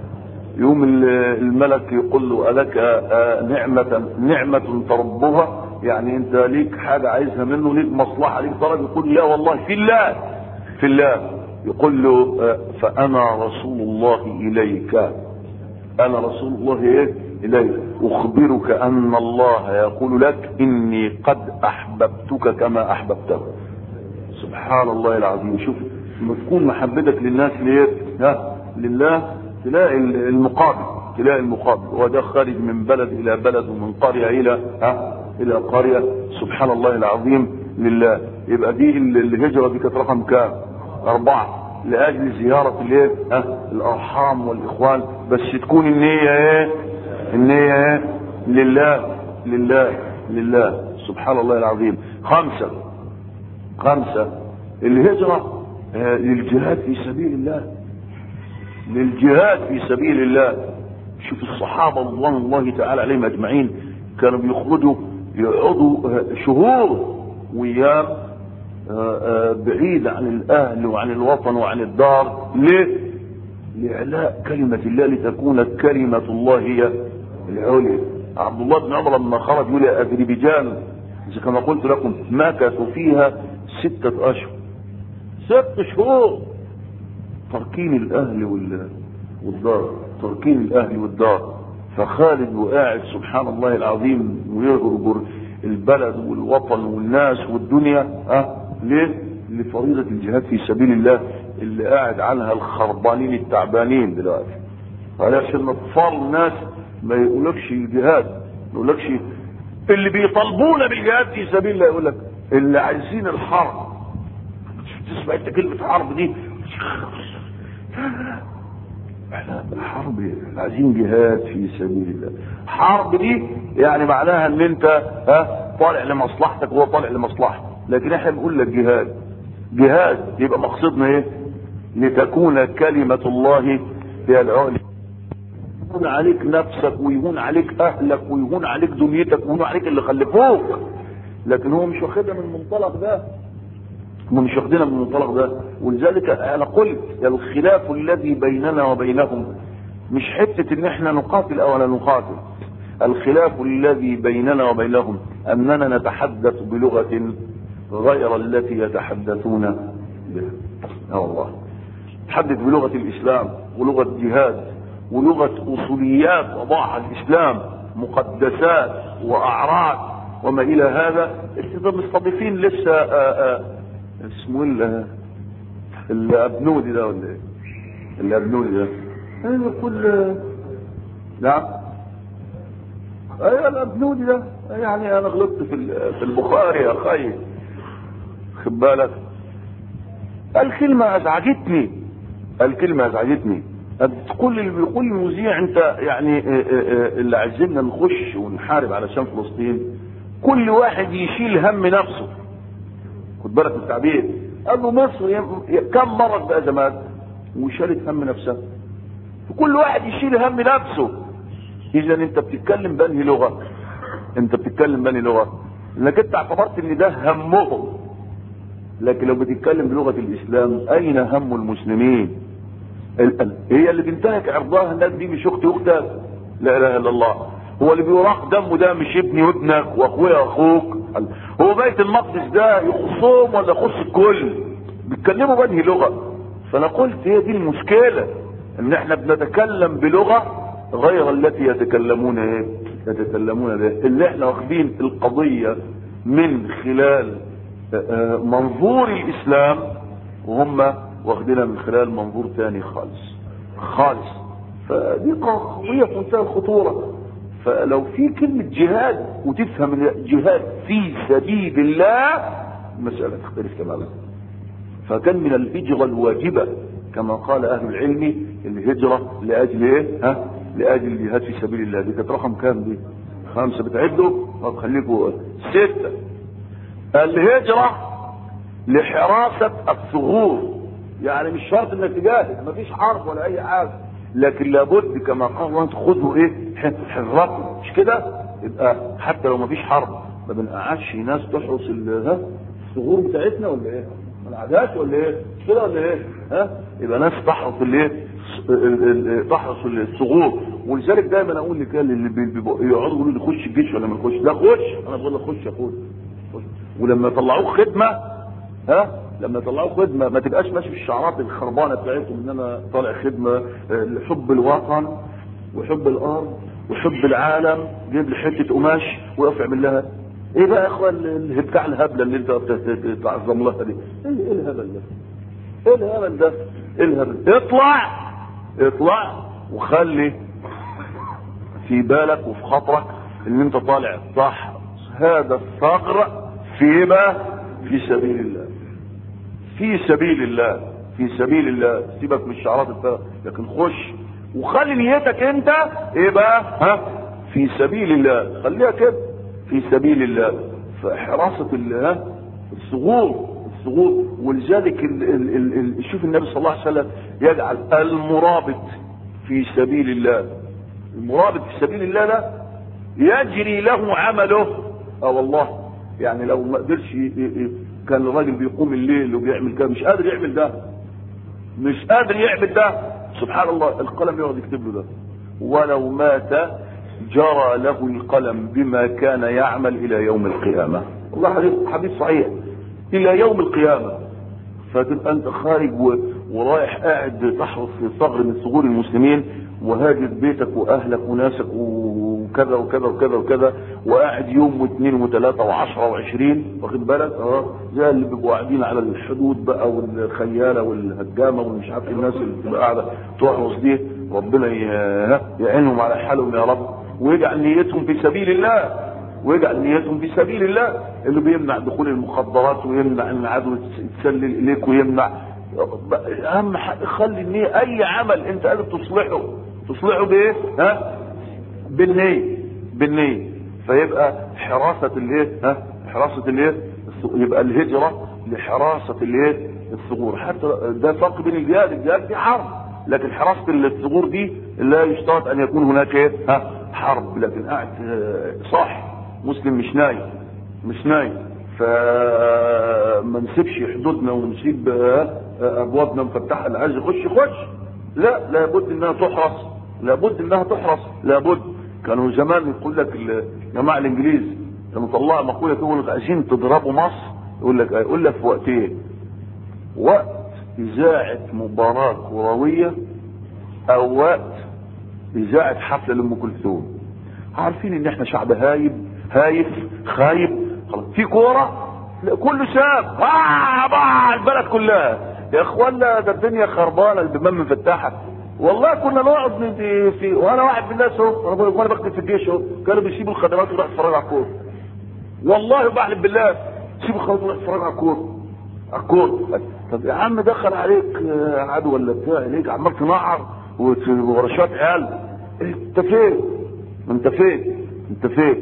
يوم الملك يقول له ألك نعمة نعمة تربها يعني انت ليك حاجة عايزها منه ليك مصلحة ليك طلب يقول لا والله في الله في الله يقول له فأنا رسول الله إليك أنا رسول الله إيه إليك أخبرك أن الله يقول لك إني قد أحببتك كما أحببته سبحان الله العظيم شوف لما تكون محبتك للناس ليه ها لله تلاقي المقابل تلاقي المقابل وده خارج من بلد إلى بلد ومن قرية إلى ها إلى قرية سبحان الله العظيم لله يبقى دي الهجرة دي كانت رقم كام أربعة لأجل زيارة الايه ها الأرحام والإخوان بس تكون النية ايه النية ايه لله لله لله سبحان الله العظيم خمسة خمسة الهجرة آه للجهاد في سبيل الله للجهاد في سبيل الله شوف الصحابة رضوان الله تعالى عليهم أجمعين كانوا بيخرجوا يقعدوا آه شهور ويام آه بعيد عن الأهل وعن الوطن وعن الدار ليه؟ لإعلاء كلمة الله لتكون كلمة الله هي العليا عبد الله بن عمر لما خرج يقول أذربيجان كما قلت لكم مكثوا فيها ستة أشهر ست شهور تركين الأهل والدار تركين الأهل والدار فخالد وقاعد سبحان الله العظيم ويغرجر البلد والوطن والناس والدنيا ها ليه؟ لفريضة الجهاد في سبيل الله اللي قاعد عنها الخربانين التعبانين دلوقتي علشان اطفال الناس ما يقولكش الجهاد ما يقولكش اللي بيطالبونا بالجهاد في سبيل الله يقول لك اللي عايزين الحرب تسمع انت كلمة حرب دي احنا حرب عايزين جهاد في سبيل الله حرب دي يعني معناها ان انت ها طالع لمصلحتك وهو طالع لمصلحتك لكن احنا بنقول لك جهاد جهاد يبقى مقصدنا ايه لتكون كلمة الله هي العليا يهون عليك نفسك ويهون عليك اهلك ويهون عليك دنيتك ويهون عليك اللي خلفوك لكن هو مش واخدها من المنطلق ده هم مش واخدينها من المنطلق ده ولذلك انا قلت الخلاف الذي بيننا وبينهم مش حتة ان احنا نقاتل او لا نقاتل الخلاف الذي بيننا وبينهم اننا نتحدث بلغة غير التي يتحدثون بها يا الله تحدث بلغة الاسلام ولغة الجهاد ولغة اصوليات وضعها الاسلام مقدسات واعراض وما الى هذا انتم مستضيفين لسه آآ آآ اسمه ايه الابنودي ده ولا ايه الابنودي ده ايوه كل نعم ايوه الابنودي ده يعني انا غلطت في في البخاري يا اخي خد بالك الكلمة ازعجتني الكلمة ازعجتني كل اللي بيقول المذيع انت يعني اللي عايزيننا نخش ونحارب علشان فلسطين كل واحد يشيل هم نفسه خد بالك من التعبير قال له مصر كم مرت بازمات وشالت هم نفسها فكل واحد يشيل هم نفسه اذا انت بتتكلم بانهي لغه انت بتتكلم بانهي لغه انك انت اعتبرت ان ده همهم لكن لو بتتكلم بلغه الاسلام اين هم المسلمين هي اللي بينتهك عرضها الناس دي مش اختي اختك لا اله الا الله هو اللي بيراق دمه ده مش ابني وابنك واخويا واخوك هو بيت المقدس ده يخصهم ولا يخص الكل بيتكلموا بانهي لغه فانا قلت هي دي المشكله ان احنا بنتكلم بلغه غير التي يتكلمون ايه يتكلمون به اللي احنا واخدين القضيه من خلال منظور الاسلام وهم واخدينها من خلال منظور تاني خالص خالص فدي قضيه في منتهى الخطوره فلو في كلمة جهاد وتفهم الجهاد في سبيل الله المسألة تختلف تماما فكان من الهجرة الواجبة كما قال أهل العلم الهجرة لأجل إيه؟ ها؟ لأجل الجهاد في سبيل الله دي كانت رقم كام دي؟ خمسة بتعدوا؟ طب خليكوا ستة الهجرة لحراسة الثغور يعني مش شرط انك تجاهد مفيش حرب ولا اي حاجه لكن لابد كما قال الله خذوا ايه حذركم مش كده يبقى حتى لو مفيش حرب ما بنقعدش ناس تحرس ها الثغور بتاعتنا ولا ايه ما نقعدهاش ولا ايه مش كده ولا ايه ها يبقى ناس تحرس الايه تحرس الثغور ولذلك دايما اقول لك اللي بيقعدوا يقولوا لي خش الجيش ولا ما نخش لا خش انا بقول لك خش يا اخويا ولما يطلعوك خدمه ها لما يطلعوك خدمه ما تبقاش ماشي في الشعارات الخربانه بتاعتهم ان انا طالع خدمه لحب الوطن وحب الارض وحب العالم جيب لي حته قماش ويقف يعمل لها ايه بقى يا اخوان بتاع الهبله اللي انت تعظم لها دي ايه ايه الهبل ده ايه الهبل ده ايه الهبل اطلع اطلع وخلي في بالك وفي خاطرك ان انت طالع صح هذا الثغر في بقى في سبيل الله في سبيل الله في سبيل الله سيبك من الشعارات الفارغه لكن خش وخلي نيتك انت ايه بقى ها في سبيل الله خليها كده في سبيل الله فحراسة الله الثغور الثغور ولذلك ال ال ال ال شوف النبي صلى الله عليه وسلم يجعل المرابط في سبيل الله المرابط في سبيل الله ده يجري له عمله اه والله يعني لو ما قدرش كان الراجل بيقوم الليل وبيعمل كده مش قادر يعمل ده مش قادر يعمل ده سبحان الله القلم يقعد يكتب له ده ولو مات جرى له القلم بما كان يعمل الى يوم القيامه والله حديث حديث صحيح الى يوم القيامه فتبقى انت خارج ورايح قاعد تحرس في ثغر من ثغور المسلمين وهاجر بيتك واهلك وناسك وكذا وكذا وكذا وكذا وقاعد يوم واثنين وثلاثه وعشره وعشرين واخد بالك اه زي اللي بيبقوا قاعدين على الحدود بقى والخياله والهجامه والمش عارف الناس اللي بتبقى قاعده تحرس دي ربنا يعينهم على حالهم يا رب ويجعل نيتهم في سبيل الله ويجعل نيتهم في سبيل الله اللي بيمنع دخول المخدرات ويمنع ان العدو يتسلل اليك ويمنع اهم حاجه خلي النيه اي عمل انت قادر تصلحه تصلحه بايه؟ ها؟ بالنيه بالنيه فيبقى حراسه الايه؟ ها؟ حراسه الايه؟ يبقى الهجره لحراسه الايه؟ الثغور حتى ده فرق بين الجهاد الجهاد دي حرب لكن حراسه الثغور دي لا يشترط ان يكون هناك ايه؟ ها؟ حرب لكن قاعد صح مسلم مش نايم مش نايم فما نسيبش حدودنا ونسيب ابوابنا مفتحه اللي عايز يخش يخش لا لابد انها تحرس لابد انها تحرس لابد كانوا زمان يقول لك الجماعه الانجليز كانوا طلعوا مقوله يقول لك عايزين تضربوا مصر يقول لك يقول لك في وقتين وقت اذاعه مباراه كرويه او وقت اذاعه حفله لام كلثوم عارفين ان احنا شعب هايب هايف خايب خلاص في كوره لا كله ساب آه بقى البلد كلها يا اخوانا ده الدنيا خربانه البيبان مفتحه والله كنا نقعد في, في وانا واحد من الناس اهو انا وانا بكتب في الجيش اهو كانوا بيسيبوا الخدمات ويروحوا يتفرجوا على الكوره والله بحلف بالله سيبوا الخدمات ويروحوا يتفرجوا على الكوره على الكوره طب يا عم دخل عليك عدو ولا بتاع ليك عمال تنعر ورشات عيال انت فين؟ انت فين؟ انت فين؟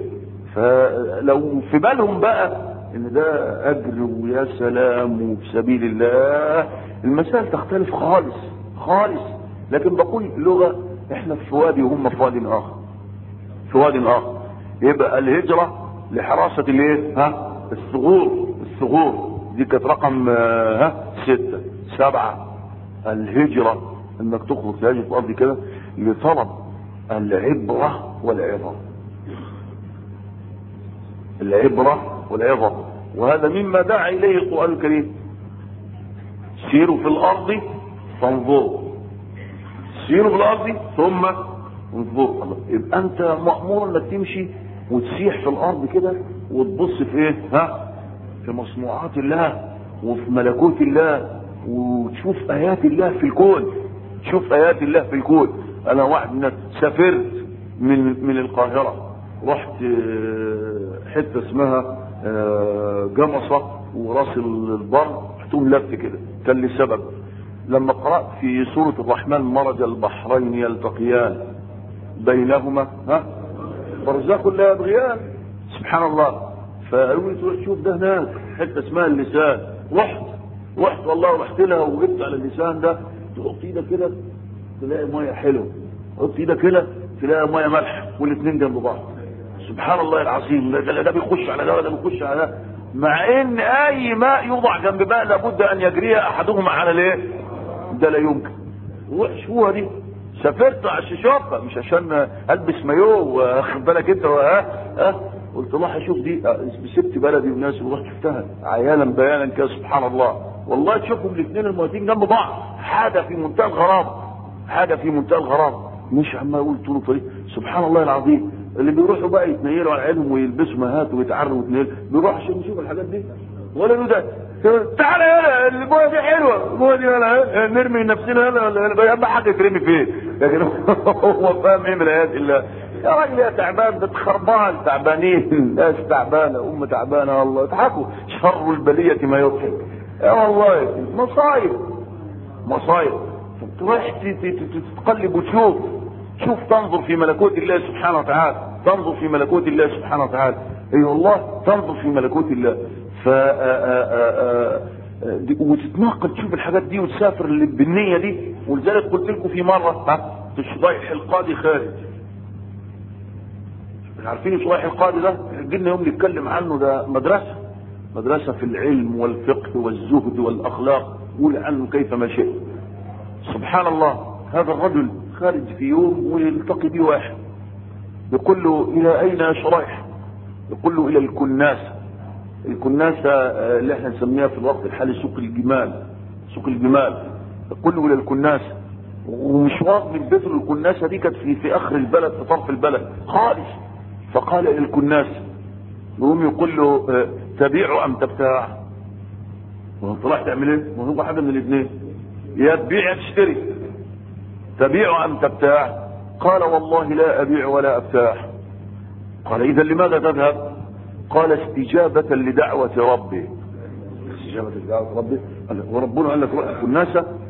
فلو في بالهم بقى ان ده اجر ويا سلام وفي سبيل الله المسائل تختلف خالص خالص لكن بقول لغه احنا في وادي وهم في وادي اخر في وادي اخر يبقى الهجره لحراسه الايه؟ ها؟ الثغور الثغور دي كانت رقم ها ستة سبعة الهجرة انك تخرج تهاجر في الارض كده لطلب العبرة والعظة العبرة والعظة وهذا مما دعا اليه القرآن الكريم سيروا في الارض فانظروا سيروا في الارض ثم انظروا يبقى انت مأمور انك تمشي وتسيح في الارض كده وتبص في ايه ها في مصنوعات الله وفي ملكوت الله وتشوف ايات الله في الكون تشوف ايات الله في الكون انا واحد من سافرت من من القاهره رحت حته اسمها جمصه وراس البر رحتهم لف كده كان لي سبب لما قرات في سوره الرحمن مرج البحرين يلتقيان بينهما ها برزاق لا يبغيان سبحان الله فقالوا لي تروح تشوف ده هناك حته اسمها اللسان رحت رحت والله رحت لها وجبت على اللسان ده تحط ايدك كده تلاقي ميه حلوه تحط ايدك كده تلاقي ميه ملح والاثنين جنب بعض سبحان الله العظيم ده, ده بيخش على ده وده بيخش على ده مع ان اي ماء يوضع جنب ماء لابد ان يجري احدهما على الايه؟ ده لا يمكن روح شو دي سافرت عشان اشوفها مش عشان البس مايو واخد بالك انت ها ها قلت روح اشوف دي سبت بلدي والناس ورحت شفتها عيانا بيانا كده سبحان الله والله تشوفهم الاثنين المواتين جنب بعض حاجه في منتهى الغرابه حاجه في منتهى الغرابه مش عمال اقول طول الطريق سبحان الله العظيم اللي بيروحوا بقى يتنيلوا على عينهم ويلبسوا مهات ويتعروا ويتنيلوا بيروحوا عشان يشوفوا الحاجات دي ولا له ده تعالى هنا المويه دي حلوه المويه دي هنا نرمي نفسنا هنا اهم حاجه ترمي فين لكن هو فاهم ايه من ايات الله يا راجل يا تعبان ده خربان تعبانين ناس تعبانه ام تعبانه والله اضحكوا شر البليه ما يضحك يا والله مصايب مصايب تروح تتقلب وتشوف شوف تنظر في ملكوت الله سبحانه وتعالى تنظر في ملكوت الله سبحانه وتعالى اي والله تنظر في ملكوت الله ف وتتناقل تشوف الحاجات دي وتسافر بالنيه دي ولذلك قلت لكم في مره ها شرايح القاضي خارج عارفين شرايح القاضي ده جينا يوم نتكلم عنه ده مدرسه مدرسه في العلم والفقه والزهد والاخلاق قول عنه كيف ما شئت سبحان الله هذا الرجل خارج في يوم ويلتقي به واحد يقول له الى اين يا شرايح يقول له الى الكناسه الكناسة اللي احنا نسميها في الوقت الحالي سوق الجمال سوق الجمال يقول له الى الكناسة ومشوار من بيته للكناسة دي كانت في, في اخر البلد في طرف البلد خالص فقال الى الكناسة يقوم يقول له اه تبيع ام تبتاع وانت رايح تعمل ايه؟ وهو حاجه من الاثنين يا تبيع يا تشتري تبيع ام تبتاع قال والله لا ابيع ولا ابتاع قال اذا لماذا تذهب قال استجابة لدعوة ربي استجابة لدعوة ربي وربنا قال لك روح الناس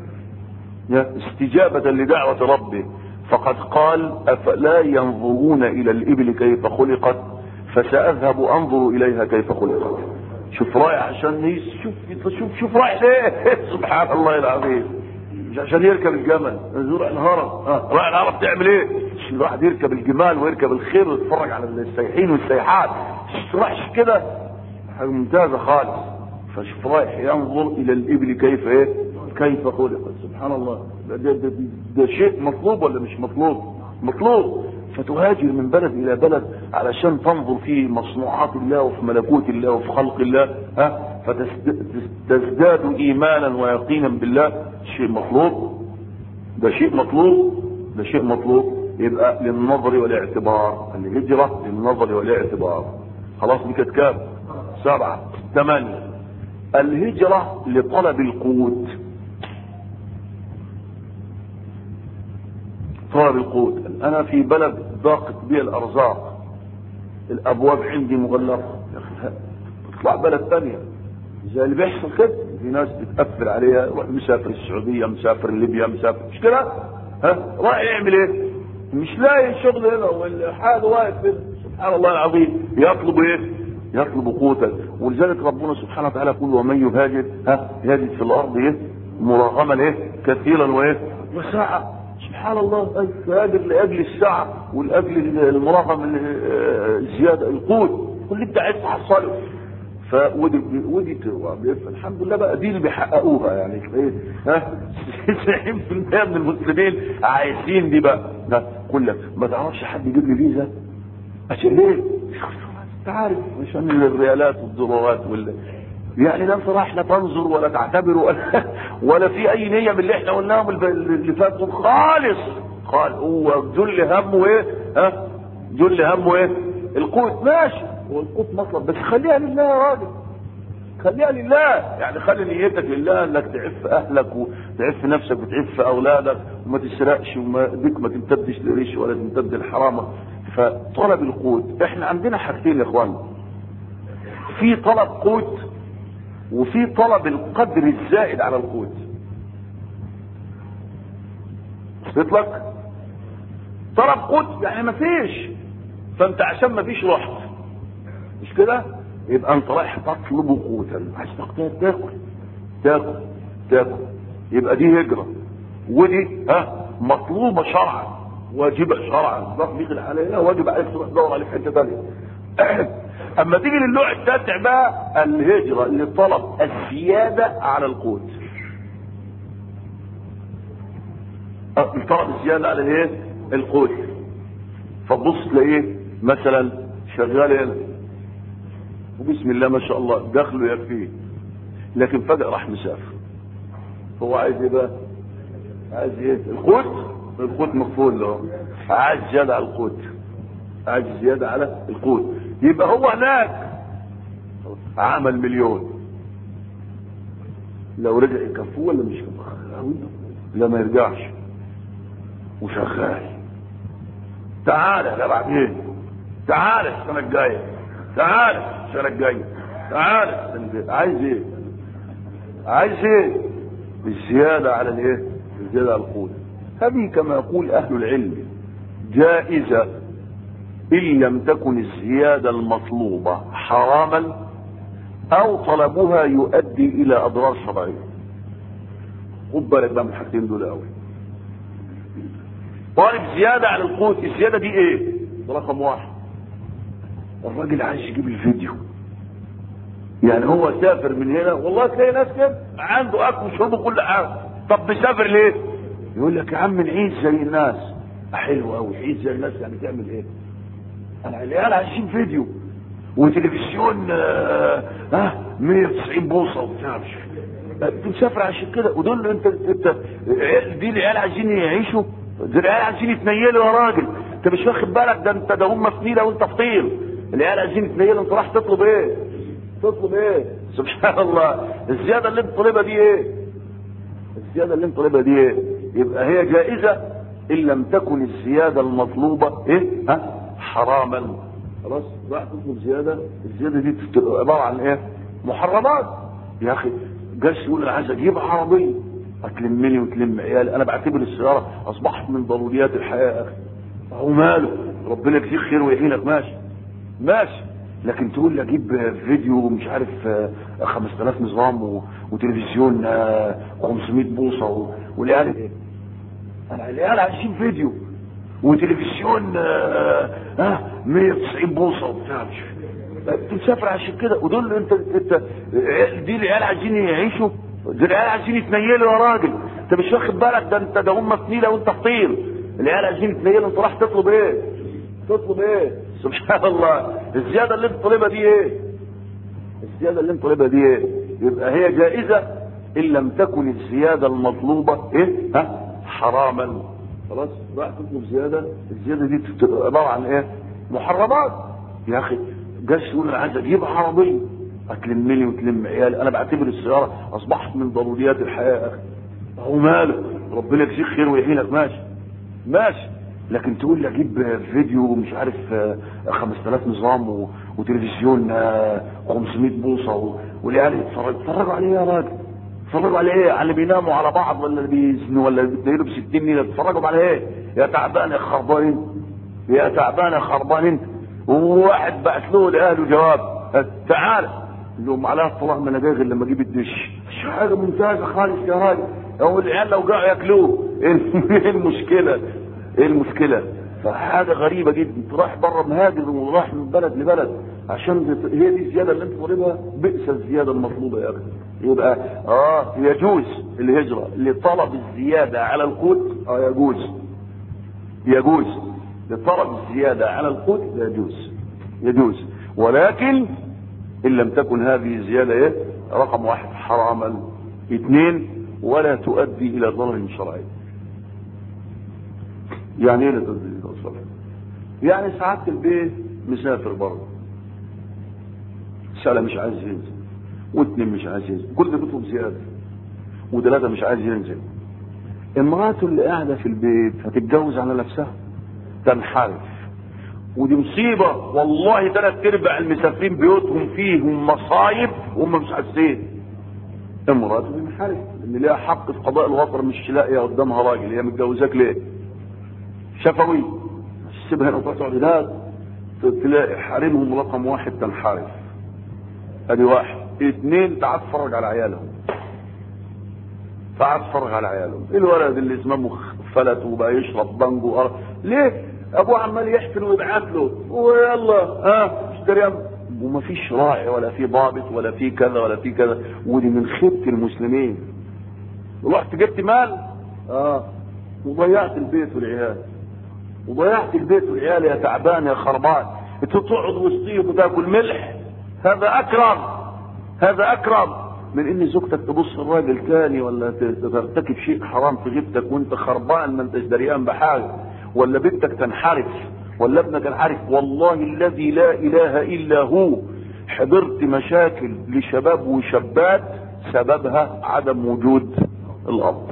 استجابة لدعوة ربي فقد قال أفلا ينظرون إلى الإبل كيف خلقت فسأذهب أنظر إليها كيف خلقت شوف رايح عشان شوف شوف شوف رايح ليه سبحان الله العظيم مش عشان يركب الجمل يروح الهرم اه رايح الهرم تعمل ايه الواحد يركب الجمال ويركب الخير ويتفرج على السايحين والسيحات رايح كده حاجه ممتازه خالص فشوف رايح ينظر الى الابل كيف ايه كيف خلقت سبحان الله ده, ده, ده, ده شيء مطلوب ولا مش مطلوب مطلوب فتهاجر من بلد الى بلد علشان تنظر في مصنوعات الله وفي ملكوت الله وفي خلق الله ها فتزداد ايمانا ويقينا بالله شيء مطلوب ده شيء مطلوب ده شيء مطلوب يبقى للنظر والاعتبار الهجرة للنظر والاعتبار خلاص دي كانت كام سبعة ثمانية الهجرة لطلب القوت طلب القوت انا في بلد ضاقت بي الارزاق الابواب عندي مغلقة تطلع بلد ثانية زي اللي بيحصل كده في ناس بتقفل عليها يروح مسافر السعودية مسافر ليبيا مسافر مش كده ها راح يعمل ايه مش لاقي شغل هنا والحاجة واقف هنا سبحان الله العظيم يطلب ايه يطلب قوتا ولذلك ربنا سبحانه وتعالى يقول ومن يهاجر ها يجد في الارض ايه مراغما ايه كثيرا وايه وساعة سبحان الله يهاجر لاجل الساعة ولاجل المراغم زيادة القوت كل انت عايز تحصله فودي ودي الحمد لله بقى دي اللي بيحققوها يعني ايه ها 90% من المسلمين عايزين دي بقى ها كلك ما تعرفش حد يجيب لي فيزا عشان ليه؟ انت عارف عشان الريالات والدولارات وال يعني لا انت رايح لا تنظر ولا تعتبر ولا ولا في اي نيه من اللي احنا قلناهم اللي فاتوا خالص قال هو جل همه ايه؟ ها؟ جل همه ايه؟ القوت ماشي هو القوت مطلب بس خليها لله يا راجل خليها لله يعني خلي نيتك لله انك تعف اهلك وتعف نفسك وتعف اولادك وما تسرقش وما بيك ما تمتدش لريش ولا تمتد الحرامه فطلب القوت احنا عندنا حاجتين يا اخوان في طلب قوت وفي طلب القدر الزائد على القوت وصلت لك طلب قوت يعني ما فيش فانت عشان ما فيش رحت مش كده يبقى انت رايح تطلب قوتا عايز تاكل تاكل تاكل يبقى دي هجره ودي ها مطلوبه شرعا واجبه شرعا ضغط بيخل عليها واجب عليك تروح تدور عليه في حته ثانيه اما تيجي للنوع التاسع بقى الهجره اللي طلب الزياده على القوت الطلب الزياده على ايه القوت فتبص تلاقيه مثلا شغال هنا وبسم الله ما شاء الله دخله يكفيه لكن فجاه راح مسافر هو عايز ايه بقى عايز ايه القوت القوت مقفول له عايز زياده على القوت عايز زياده على القوت يبقى هو هناك عمل مليون لو رجع يكفوه ولا مش يكفوه لا ما يرجعش وشغال تعالى يا بعدين تعالى السنه الجايه تعالى السنه الجايه تعالى السنه الجايه عايز ايه عايز ايه الزياده على الايه الزياده على القوت هذه كما يقول اهل العلم جائزه ان لم تكن الزياده المطلوبه حراما او طلبها يؤدي الى اضرار شرعيه خد بالك بقى من الحاجتين دول قوي طالب زياده على القوت الزياده دي ايه ده رقم واحد الراجل عايز يجيب الفيديو يعني هو سافر من هنا والله تلاقي ناس كده عنده اكل وشرب وكل حاجه طب بيسافر ليه يقول لك يا عم نعيش زي الناس حلو قوي عيش زي الناس يعني تعمل ايه انا العيال عايشين فيديو وتلفزيون ها آه 190 بوصه وبتاع مش انت مسافر عشان كده ودول انت انت دي العيال عايزين يعيشوا دي العيال عايزين يتنيلوا يا راجل انت مش واخد بالك ده انت ده هم في نيله وانت في طين العيال عايزين يتنيلوا انت راح تطلب ايه؟ تطلب ايه؟ سبحان الله الزياده اللي انت طالبها دي ايه؟ الزياده اللي انت طالبها دي ايه؟ يبقى هي جائزه ان لم تكن الزياده المطلوبه ايه؟ ها؟ حراما خلاص راح تطلب زياده الزياده دي بتبقى عباره عن ايه؟ محرمات يا اخي جالس يقول انا عايز اجيب عربيه هتلمني وتلم عيالي انا بعتبر السياره اصبحت من ضروريات الحياه يا اخي هو ماله ربنا يجزيك خير ويهينك ماشي ماشي لكن تقول لي اجيب فيديو مش عارف 5000 نظام و... وتلفزيون 500 بوصه والعيال ايه؟ انا العيال عايشين فيديو وتلفزيون ها 190 بوصه وبتاع مش انت مسافر عشان كده ودول انت انت دي العيال عايزين يعيشوا دي العيال عايزين يتنيلوا يا راجل انت مش واخد بالك ده انت ده هم في نيله وانت في طين العيال عايزين يتنيلوا انت راح تطلب ايه؟ تطلب ايه؟ سبحان الله الزياده اللي انت طالبها دي ايه؟ الزياده اللي انت طالبها دي ايه؟ يبقى هي جائزه ان لم تكن الزياده المطلوبه ايه؟ ها؟ حراما خلاص راح تطلب زياده الزياده دي بتبقى عباره عن ايه؟ محرمات يا اخي جالس يقول انا عايز اجيب عربيه هتلمني وتلم عيالي انا بعتبر السياره اصبحت من ضروريات الحياه يا اخي هو ماله ربنا يجزيك خير ويهينك ماشي ماشي لكن تقول لي اجيب فيديو مش عارف 5000 نظام و... وتلفزيون 500 بوصه والعيال يتفرجوا يتفرجوا عليه يا راجل يتفرجوا على ايه؟ على اللي بيناموا على بعض ولا اللي بيزنوا ولا اللي بيتنيلوا ب 60 نيله بيتفرجوا على ايه؟ يا تعبان يا خربان انت يا تعبان يا خربان انت وواحد بعت له لاهله جواب تعال قال لهم على الطلاق ما انا جاي غير لما اجيب الدش شو حاجه ممتازه خالص يا راجل هو العيال لو جاعوا ياكلوه ايه المشكله؟ ايه المشكله؟ فحاجه غريبه جدا انت رايح بره مهاجر ورايح من بلد لبلد عشان هي دي الزياده اللي انت طالبها بئس الزياده المطلوبه يا اخي يبقى اه يجوز الهجره لطلب الزياده على القوت اه يجوز يجوز لطلب الزياده على القوت يجوز يجوز ولكن ان لم تكن هذه الزياده ايه رقم واحد حراما اثنين ولا تؤدي الى ضرر شرعي يعني ايه لا تؤدي الى ضرر شرعي يعني سعاده البيت مسافر بره سنة مش عايز ينزل واثنين مش عايز ينزل كل ده بيطلب زيادة وثلاثة مش عايز ينزل امراته اللي قاعدة في البيت هتتجوز على نفسها تنحرف ودي مصيبة والله ثلاث ارباع المسافرين بيوتهم فيهم مصايب وهم مش حاسين امراته بتنحرف اللي ليها حق في قضاء الوطر مش لاقيه قدامها راجل هي متجوزاك ليه؟ شفوي سيبها هنا وتقعد هناك تلاقي حريمهم رقم واحد تنحرف ادي واحد اثنين تعال اتفرج على عيالهم تعال اتفرج على عيالهم الولد اللي اسمه فلت وبقى يشرب بانجو وقرف. ليه ابوه عمال يحفل ويبعت له ويلا ها اشتري وما فيش راعي ولا في ضابط ولا في كذا ولا في كذا ودي من خيبة المسلمين رحت جبت مال اه وضيعت البيت والعيال وضيعت البيت والعيال يا تعبان يا خربان انت تقعد وسطيهم وتاكل ملح هذا اكرم هذا اكرم من ان زوجتك تبص الراجل تاني ولا ترتكب شيء حرام في جبتك وانت خربان ما انتش دريان بحاجه ولا بنتك تنحرف ولا ابنك ينحرف والله الذي لا اله الا هو حضرت مشاكل لشباب وشابات سببها عدم وجود الاب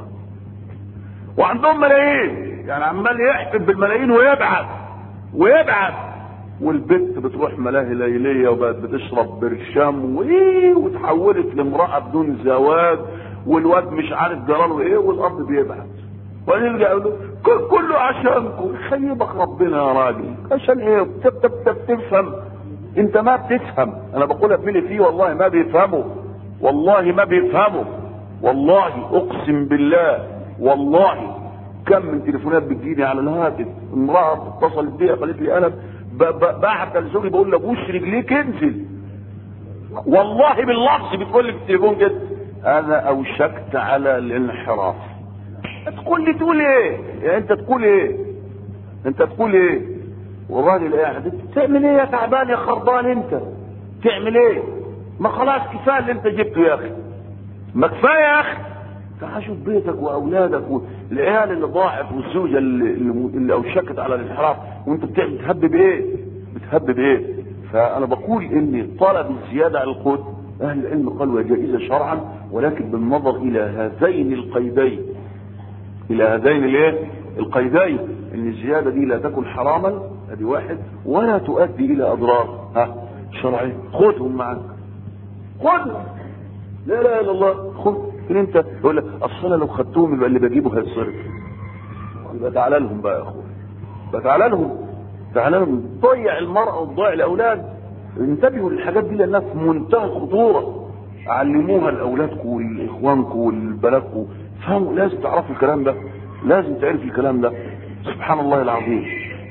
وعندهم ملايين يعني عمال يحفل بالملايين ويبعث ويبعث والبنت بتروح ملاهي ليلية وبقت بتشرب برشام وايه وتحولت لامرأة بدون زواج والواد مش عارف جراله ايه والاب بيبعت ونرجع يقول له كله عشانكم خيبك ربنا يا راجل عشان ايه بتفهم انت ما بتفهم انا بقولها بملي فيه والله ما بيفهموا والله ما بيفهموا والله اقسم بالله والله كم من تليفونات بتجيني على الهاتف امراه اتصلت بيا قالت لي انا بعت لزوجي بقول له بوش رجليك انزل والله باللفظ بتقول لي في التليفون كده انا اوشكت على الانحراف تقول لي تقول ايه يعني انت تقول ايه انت تقول ايه والراجل قاعد تعمل ايه يا تعبان يا خربان انت تعمل ايه ما خلاص كفايه اللي انت جبته يا اخي ما كفايه يا اخي تعال شوف بيتك واولادك والعيال اللي ضاعت والزوجه اللي, اللي اوشكت على الانحراف وانت بتهب بايه؟ بتهب بايه؟ فانا بقول ان طلب الزياده على القوت اهل العلم قالوا جائزه شرعا ولكن بالنظر الى هذين القيدين الى هذين الايه؟ القيدين ان الزياده دي لا تكن حراما ادي واحد ولا تؤدي الى اضرار ها شرعيه خذهم معك خذهم لا اله الا الله خذ لكن انت يقول لك اصل انا لو خدتهم يبقى اللي بجيبه هيتصرف يبقى تعالى لهم بقى يا اخويا يبقى تعالى لهم تعالى لهم ضيع المرأة وتضيع الاولاد انتبهوا للحاجات دي لانها في منتهى الخطورة علموها لاولادكم ولاخوانكم ولبلدكم فهموا لازم تعرفوا الكلام ده لازم تعرفوا الكلام ده سبحان الله العظيم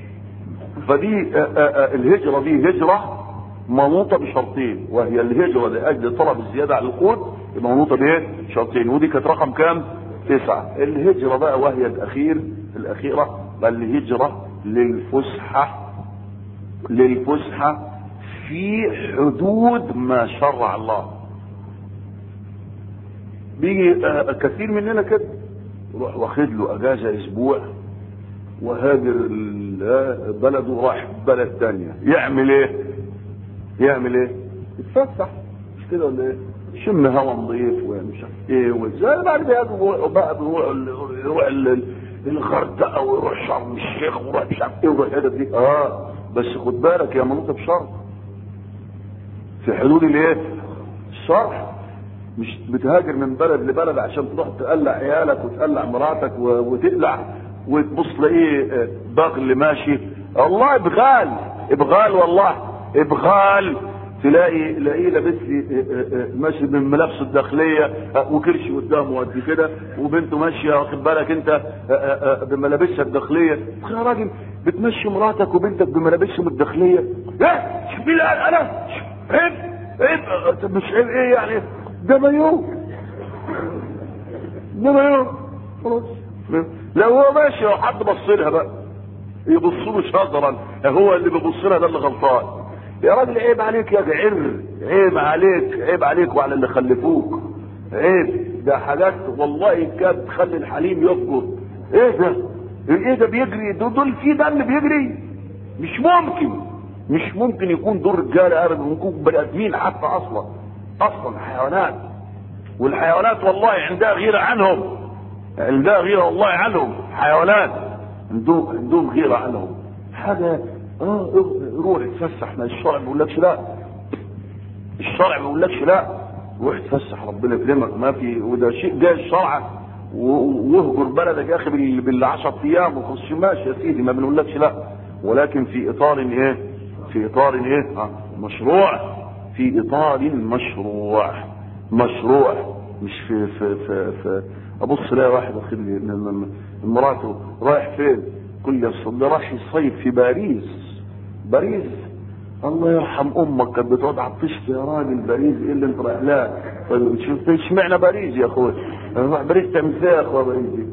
فدي آآ آآ الهجرة دي هجرة منوطة بشرطين وهي الهجرة لأجل طلب الزيادة على القوت منوطة بايه؟ شرطين ودي كانت رقم كام؟ تسعة الهجرة بقى وهي الأخير الأخيرة بل الهجرة للفسحة للفسحة في حدود ما شرع الله بيجي آه كثير مننا كده يروح واخد له اجازه اسبوع وهاجر بلده راح بلد تانية يعمل ايه يعمل ايه يتفسح مش كده ولا ايه شم هوا نظيف ومش عارف ايه وزي بعد بيروح بقى بيروح يروح الغردقه ويروح شرم الشيخ ويروح مش عارف ايه ويروح الحتت دي اه بس خد بالك يا منوطه بشرط في حدود الايه الشرع مش بتهاجر من بلد لبلد عشان تروح تقلع عيالك وتقلع مراتك وتقلع وتبص لايه بغل ماشي الله ابغال ابغال والله ابغال تلاقي تلاقيه لابس لي ماشي من ملابسه الداخليه وكرش قدامه قد كده وبنته ماشيه واخد بالك انت بملابسها الداخليه يا راجل بتمشي مراتك وبنتك بملابسهم الداخليه ايه شوفي انا عيب عيب مش عيب ايه يعني ده مايو ده مايو خلاص لو هو ماشي لو حد بص لها بقى يبص له شطرا هو اللي بيبص لها ده اللي غلطان يا راجل عيب عليك يا عر عيب عليك عيب عليك وعلى اللي خلفوك عيب ده حاجات والله كانت تخلي الحليم يفجر ايه ده ايه ده بيجري دول, دول في دم بيجري مش ممكن مش ممكن يكون دول رجاله ابدا ممكن بني ادمين حتى اصلا اصلا حيوانات والحيوانات والله عندها غيره عنهم عندها غيره والله عنهم حيوانات عندهم عندهم غيره عنهم حاجه اه روح اتفسح ما الشرع ما بيقولكش لا الشرع ما بيقولكش لا روح اتفسح ربنا يكرمك ما في وده شيء جاي الشرع واهجر بلدك يا اخي بال 10 ايام وخش ماشي يا سيدي ما بنقولكش لا ولكن في اطار ايه؟ في اطار ايه؟ آه مشروع في اطار مشروع مشروع مش في في في, في ابص الاقي واحد واخد لي مراته رايح فين؟ كل لي اصل رايح يصيف في باريس باريس الله يرحم امك كانت بتقعد على الطشت يا راجل باريس ايه اللي انت رايح لها طيب شوف اشمعنى باريس يا اخوي؟ باريس تعمل فيها يا اخويا باريس دي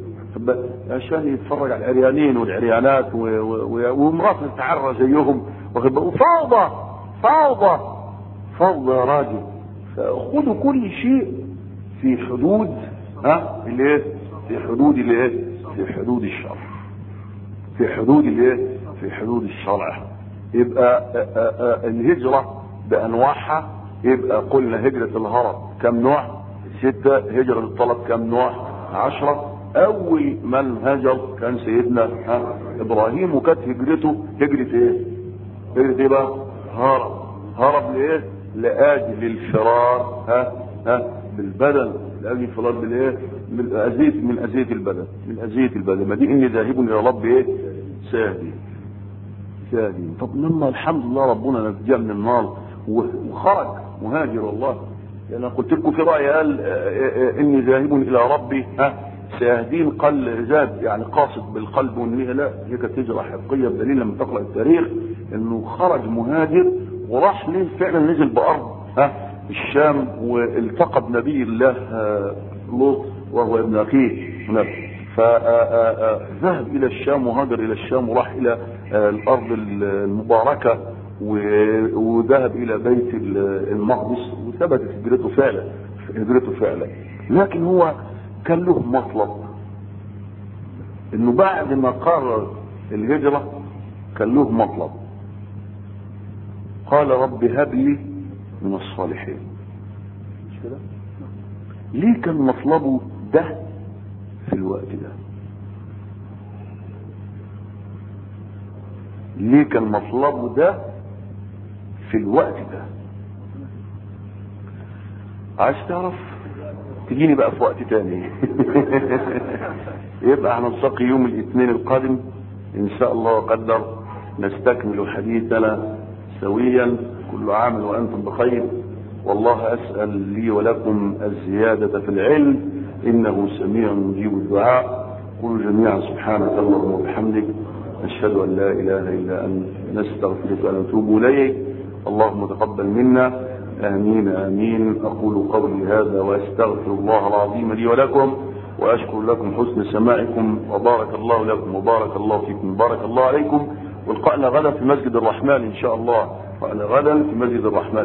ب- عشان يتفرج على العريانين والعريانات و- و- و- ومراته تتعرى زيهم واخد بالك؟ فوضى فوضى فوضى يا راجل فخذوا كل شيء في حدود ها الايه في حدود الايه في حدود الشرع في حدود الايه في حدود الشرع يبقى آه، آه، آه، الهجرة بانواعها يبقى قلنا هجرة الهرب كم نوع ستة هجرة الطلب كم نوع عشرة اول من هجر كان سيدنا ها ابراهيم وكانت هجرته هجرة ايه هجرة ايه بقى هرب هرب لايه لاجل الفرار ها ها بالبدن لاجل الفرار بالايه من اذيه من اذيه البدن من اذيه البدن ما دي اني ذاهب الى ربي ايه ساهدي ساهدي طب لما الحمد لله ربنا نجاه من النار وخرج مهاجر والله يعني أنا قلت لكم في راي قال آه، آه، آه، اني ذاهب الى ربي ها ساهدين قل زاد يعني قاصد بالقلب والنية لا هي كانت هجره حقيقيه بدليل لما تقرا التاريخ انه خرج مهاجر وراح ليه فعلا نزل بارض ها الشام والتقى بنبي الله آه، لوط وهو ابن اخيه هناك فذهب الى الشام وهاجر الى الشام وراح الى آه، الارض المباركه و- وذهب الى بيت ال- المقدس وثبتت هجرته فعلا هجرته فعلا لكن هو كان له مطلب انه بعد ما قرر الهجره كان له مطلب قال رب هب لي من الصالحين مش كده ليه كان مطلبه ده في الوقت ده ليه كان مطلبه ده في الوقت ده عايز تعرف تجيني بقى في وقت تاني يبقى هنلتقي يوم الاثنين القادم ان شاء الله قدر نستكمل حديثنا سويا كل عام وانتم بخير والله اسال لي ولكم الزياده في العلم انه سميع مجيب الدعاء قولوا جميعا سبحانك اللهم وبحمدك نشهد ان لا اله الا انت نستغفرك ونتوب اليك اللهم تقبل منا امين امين اقول قولي هذا واستغفر الله العظيم لي ولكم واشكر لكم حسن سماعكم وبارك الله لكم وبارك الله فيكم بارك الله عليكم ولقائنا غدا في مسجد الرحمن ان شاء الله لقائنا غدا في مسجد الرحمن